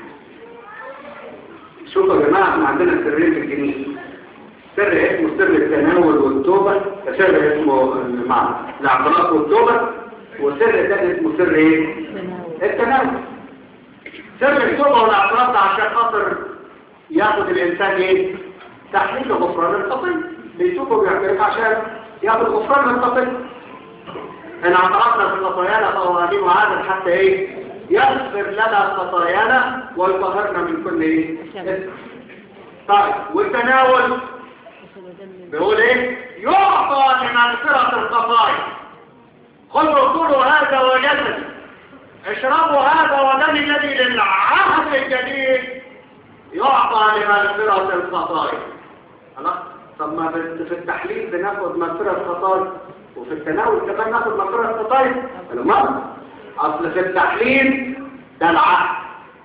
شوفوا يا جماعة احنا عندنا سرين في الجنين سر اسمه سر التناول والتوبة سر اسمه مع الاعتراف والتوبة وسر تاني اسمه سر ايه؟ التناول سر التوبة والاعتراف ده عشان خاطر ياخد الانسان ايه؟ تحليل غفران الخطية بيتوب وبيعترف عشان ياخد غفران الخطية ان اعترفنا في خطايانا فهو امين عادل حتى ايه يغفر لنا خطايانا ويطهرنا من كل ايه طيب والتناول بيقول ايه يعطى لمغفرة الخطايا خذوا كلوا هذا وجسد اشربوا هذا ودم الذي للعهد الجديد يعطى لمغفرة الخطايا خلاص طب ما في التحليل بناخد مغفرة خطايا وفي التناول كمان ناخد مغفرة خطايا المرض اصل في التحليل ده العهد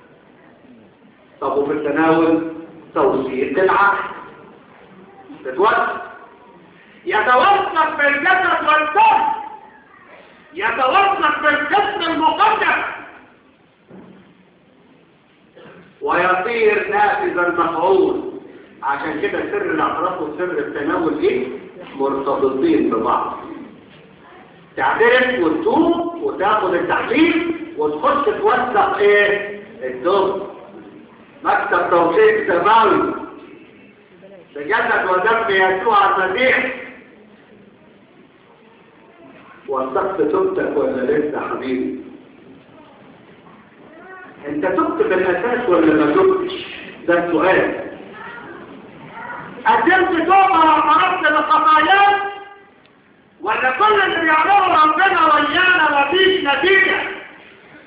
طب وفي التناول توصيل العهد تتوسط يتوسط بالجسد والدم يتوسط بالجسم المقدس ويصير نافذا مفعول عشان كده سر الاعتراف وسر التناول ايه مرتبطين ببعض تعترف وتتوب وتاخد التحليل وتخش توثق ايه الدم مكتب توثيق سماوي بجسد ودم يسوع المسيح وثقت توبتك ولا لسه حبيبي انت تبت بالاساس ولا ما تبتش ده السؤال قدمت توبه وعرفت بخطاياك ولا كل اللي بيعمله ربنا ويانا مفيش نتيجه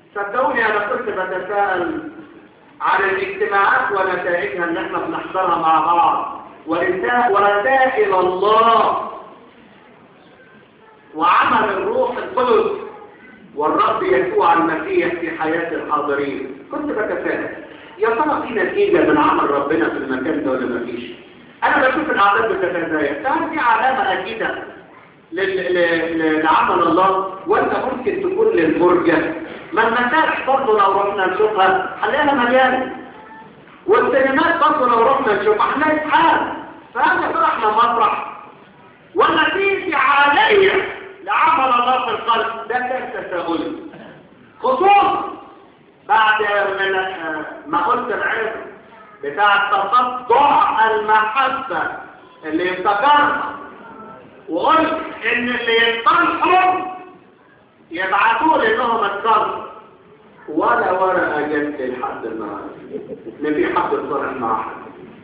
صدقوني انا كنت بتساءل عن الاجتماعات ونتائجها اللي احنا بنحضرها مع بعض ورسائل الله وعمل الروح القدس والرب يسوع المسيح في حياة الحاضرين كنت بتساءل يا ترى في نتيجة من عمل ربنا في المكان ده ولا ما فيش انا بشوف الاعداد بتتزايد هل في علامة اكيدة لعمل الله ولا ممكن تكون للفرجة ما المسارح برضه لو رحنا نشوفها هنلاقيها مليانة والسينمات برضه لو رحنا نشوفها هنلاقي حال فهذا ترى احنا مسرح ولا في فعالية لعمل الله في القلب ده كان تساؤل خصوصا بعد من ما قلت العلم بتاع تقطع المحبة اللي افتكرها وقلت ان اللي ينطلحوا يبعثوا لي انهم اتكروا ولا ورقة جت لحد النهارده ان في حد اتصالح مع حد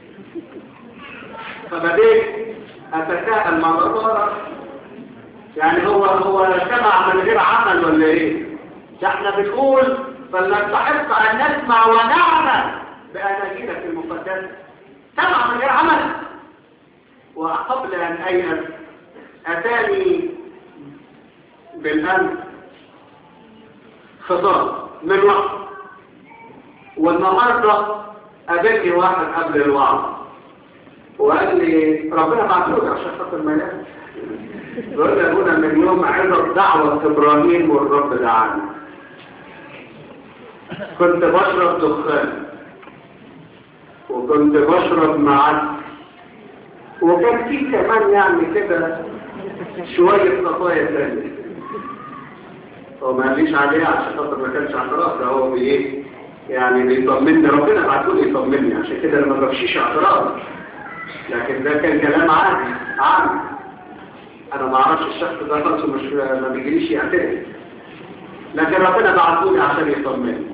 فبديت اتساءل مع الاداره يعني هو هو سمع من غير عمل ولا ايه ده احنا بنقول فلنستحق ان نسمع ونعمل باناجيلك المقدسه سمع من غير عمل وقبل ان ايأس اتاني بالامس خطاب من وقت والنهارده قابلني واحد قبل الوعظ وقال لي ربنا بعتهولي عشان خاطر ما ينام بيقول لي ابونا من يوم عرض دعوة ابراهيم والرب دعاني كنت بشرب دخان وكنت بشرب معد وكان في كمان يعني كده شوية خطايا تانية هو ما قاليش عليها عشان خاطر ما كانش اعتراف ده هو بايه يعني بيطمني ربنا بعتولي يطمني عشان كده انا ما بمشيش اعتراف لكن ده كان كلام عادي عادي انا ما اعرفش الشخص ده خالص مش ما بيجيليش يعترف لكن ربنا بعتولي عشان يطمني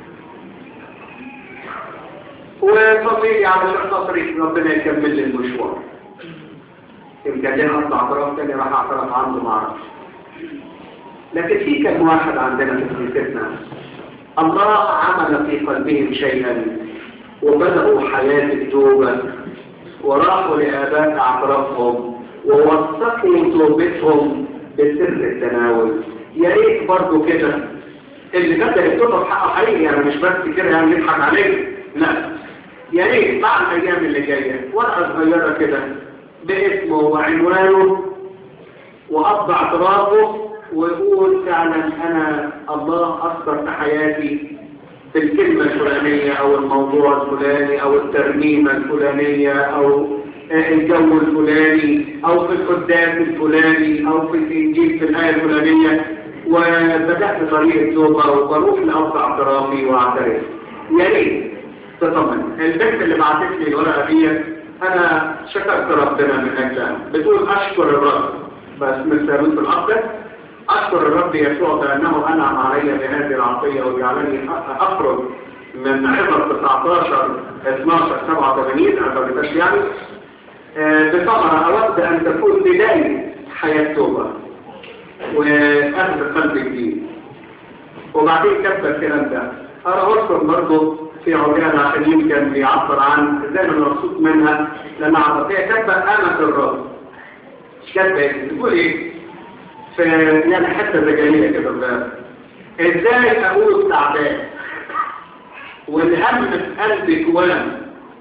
وصلي على خاطري ربنا يكمل لي المشوار يمكن ليه قصد اعتراف تاني راح اعترف عنده ما اعرفش لكن في كم واحد عندنا في كنيستنا الله عمل في قلبهم شيئا وبدأوا حياة التوبة وراحوا لآباء اعترافهم ووثقوا توبتهم بسر التناول يا ريت برضه كده اللي بدأ يكتبها بحقه حقيقي يعني مش بس كده يعني نضحك عليه لا يا ريت مع الايام اللي جايه ورقه صغيره كده باسمه وعنوانه وقبض اعترافه ويقول فعلا انا الله اثر في حياتي في الكلمه الفلانيه او الموضوع الفلاني او الترنيمه الفلانيه او الجو الفلاني او في القداس الفلاني او في الانجيل في الايه الفلانيه وبدات طريق التوبه وبروح لاب اعترافي واعترف يا ريت تطمن البنت اللي بعتت لي الورقه دي انا شكرت ربنا من اجلها بتقول اشكر الرب بس من ثابت الأقدس أشكر الرب يسوع بأنه أنعم علي بهذه العطية وجعلني أخرج من عبر 19 12 87 عبر يعني بثمرة أود أن تكون بداية حياة توبة وأخذ قلب جديد وبعدين كتب الكلام ده أنا أذكر برضه في عجالة عشان يمكن بيعبر عن ازاي انا مبسوط منها لما عطيتها كاتبه انا في الرب كاتبه بتقول ايه في يعني حته زجاجيه كده بقى ازاي اقول تعبان والهم في قلبي جوان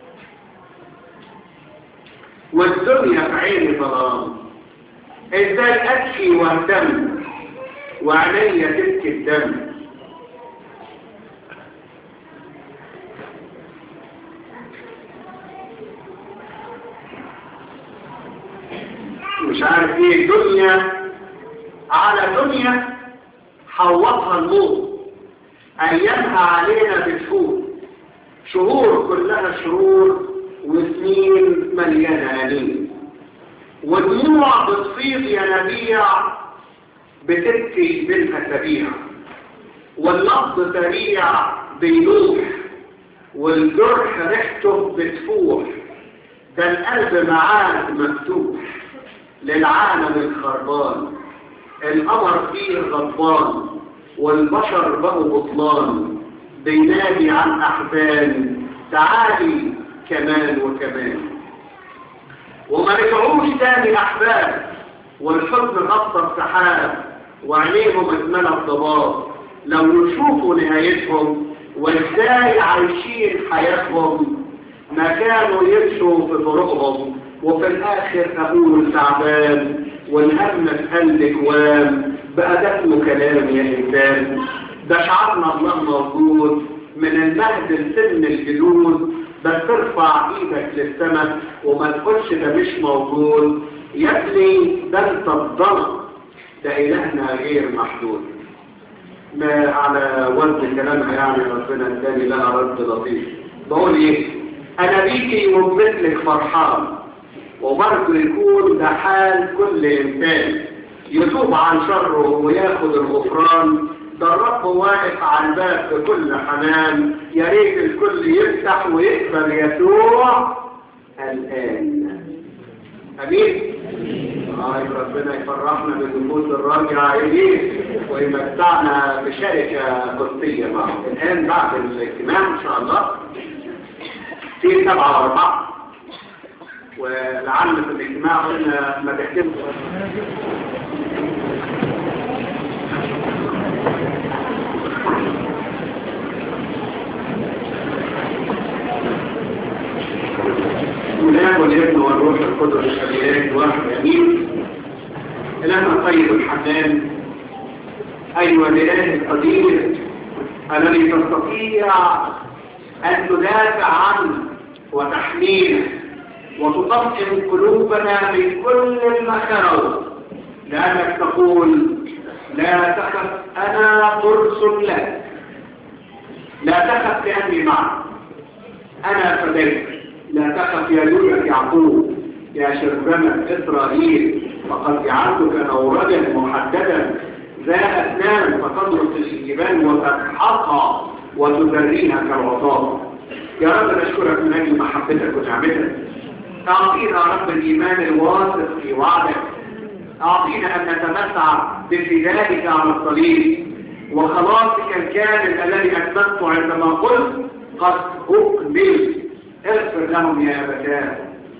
والدنيا في عيني ظلام ازاي ابكي واهتم وعينيا تبكي الدم مش عارف ايه دنيا على دنيا حوطها النور ايامها علينا بتفوت شهور كلها شرور وسنين مليانة أليم ودموع بتصيب ينابيع بتبكي بالأسابيع واللفظ سريع بيلوح والجرح ريحته بتفوح ده القلب معاه مفتوح للعالم الخربان القمر فيه غضبان والبشر بقوا بطلان بينادي عن أحزان تعالي كمان وكمان وما رجعوش تاني أحباب والحزن غطى السحاب وعينيهم اتملى الضباب لو يشوفوا نهايتهم وازاي عايشين حياتهم ما كانوا يمشوا في طرقهم وفي الاخر اقول تعبان والهم في قلب جوام بقى ده اسمه كلام يا انسان ده شعرنا الله موجود من المهد لسن الجلود بس ترفع ايدك للسماء وما تقولش ده مش موجود يا ابني ده انت الضلع ده الهنا غير محدود ما على وزن كلامها يعني ربنا اداني لها رد لطيف بقول ايه انا بيكي وبمثلك فرحان وبرضه يكون ده حال كل انسان يتوب عن شره وياخد الغفران ده الرب واقف على الباب بكل حنان يا ريت الكل يفتح ويقبل يسوع الان امين آه ربنا يفرحنا بالنفوس الراجعة إليه ويمتعنا بشركة قدسية معه الآن بعد الاجتماع إن شاء الله في سبعة وأربعة ولعل في الاجتماع قلنا ما تحتمل الآب والابن والروح القدس الإله واحد أمين إلهنا الطيب الحنان أيها الإله القدير الذي تستطيع أن تدافع عنه وتحمينا وتطمئن قلوبنا من كل المخاوف لأنك تقول لا تخف أنا قرص لك لا تخف لأني معك أنا فديك لا تخف يا يوسف يعقوب يا شرذمة إسرائيل فقد جعلتك نوردا محددا ذا أسنان فتضرب الجبال وتضحكها وتذريها كالعصابة يا رب نشكرك من أجل محبتك ونعمتك أعطينا رب الإيمان الواثق في وعدك أعطينا أن نتمتع بفدائك على الصليب وخلاصك الكامل الذي أتممت عندما قلت قد أكمل اغفر لهم يا أبتاه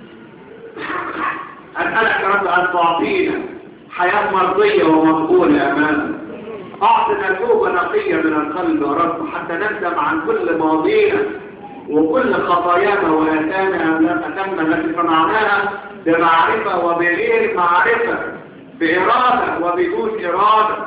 أسألك رب أن تعطينا حياة مرضية ومقبولة أمامك أعطنا توبة نقية من القلب يا رب حتى نندم عن كل ماضينا وكل خطايانا وآثامنا أتمنا التي صنعناها بمعرفة وبغير معرفة بإرادة وبدون إرادة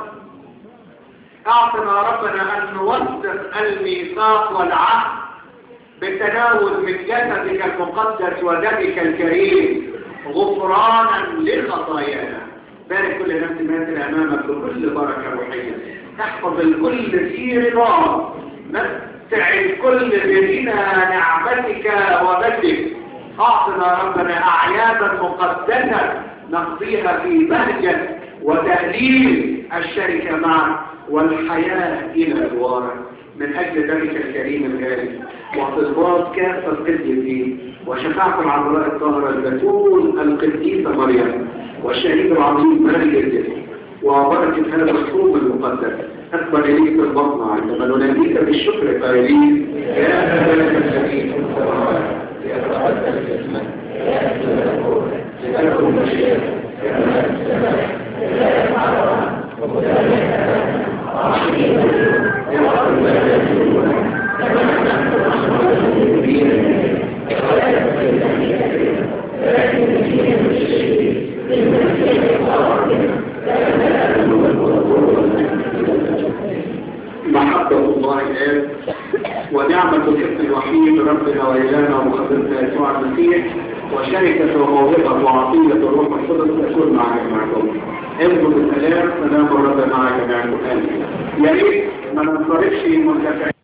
أعطنا ربنا أن نوثق الميثاق والعهد بالتناول من جسدك المقدس ودمك الكريم غفرانا لخطايانا بارك كل نفس ماثل امامك بكل بركه روحيه تحفظ الكل في رضاك متع الكل بغنى نعمتك وبدك اعطنا ربنا اعيادا مقدسه نقضيها في بهجه وتهليل الشركه معك والحياه الى جوارك من أجل ذلك الكريم الغالي واعتباط كافة القديسين وشفاعة العذراء الطاهرة البتول القديسة مريم والشهيد العظيم ملك الجسم وبركة هذا الصوم المقدس أكبر إليك البطن عندما نناديك بالشكر قائلين يا أباك الذي في السماوات يتقدس اسمك يا لكم مشيئتك كما في السماء محبة الله الآن ونعمة الابن الوحيد ربنا وإلهنا ومخلصنا يسوع المسيح وشركة وموهبة وعطية الروح القدس تكون معك معكم امضوا بالسلام سلام الرب معك معكم يا ريت ما ننصرفش منتفعين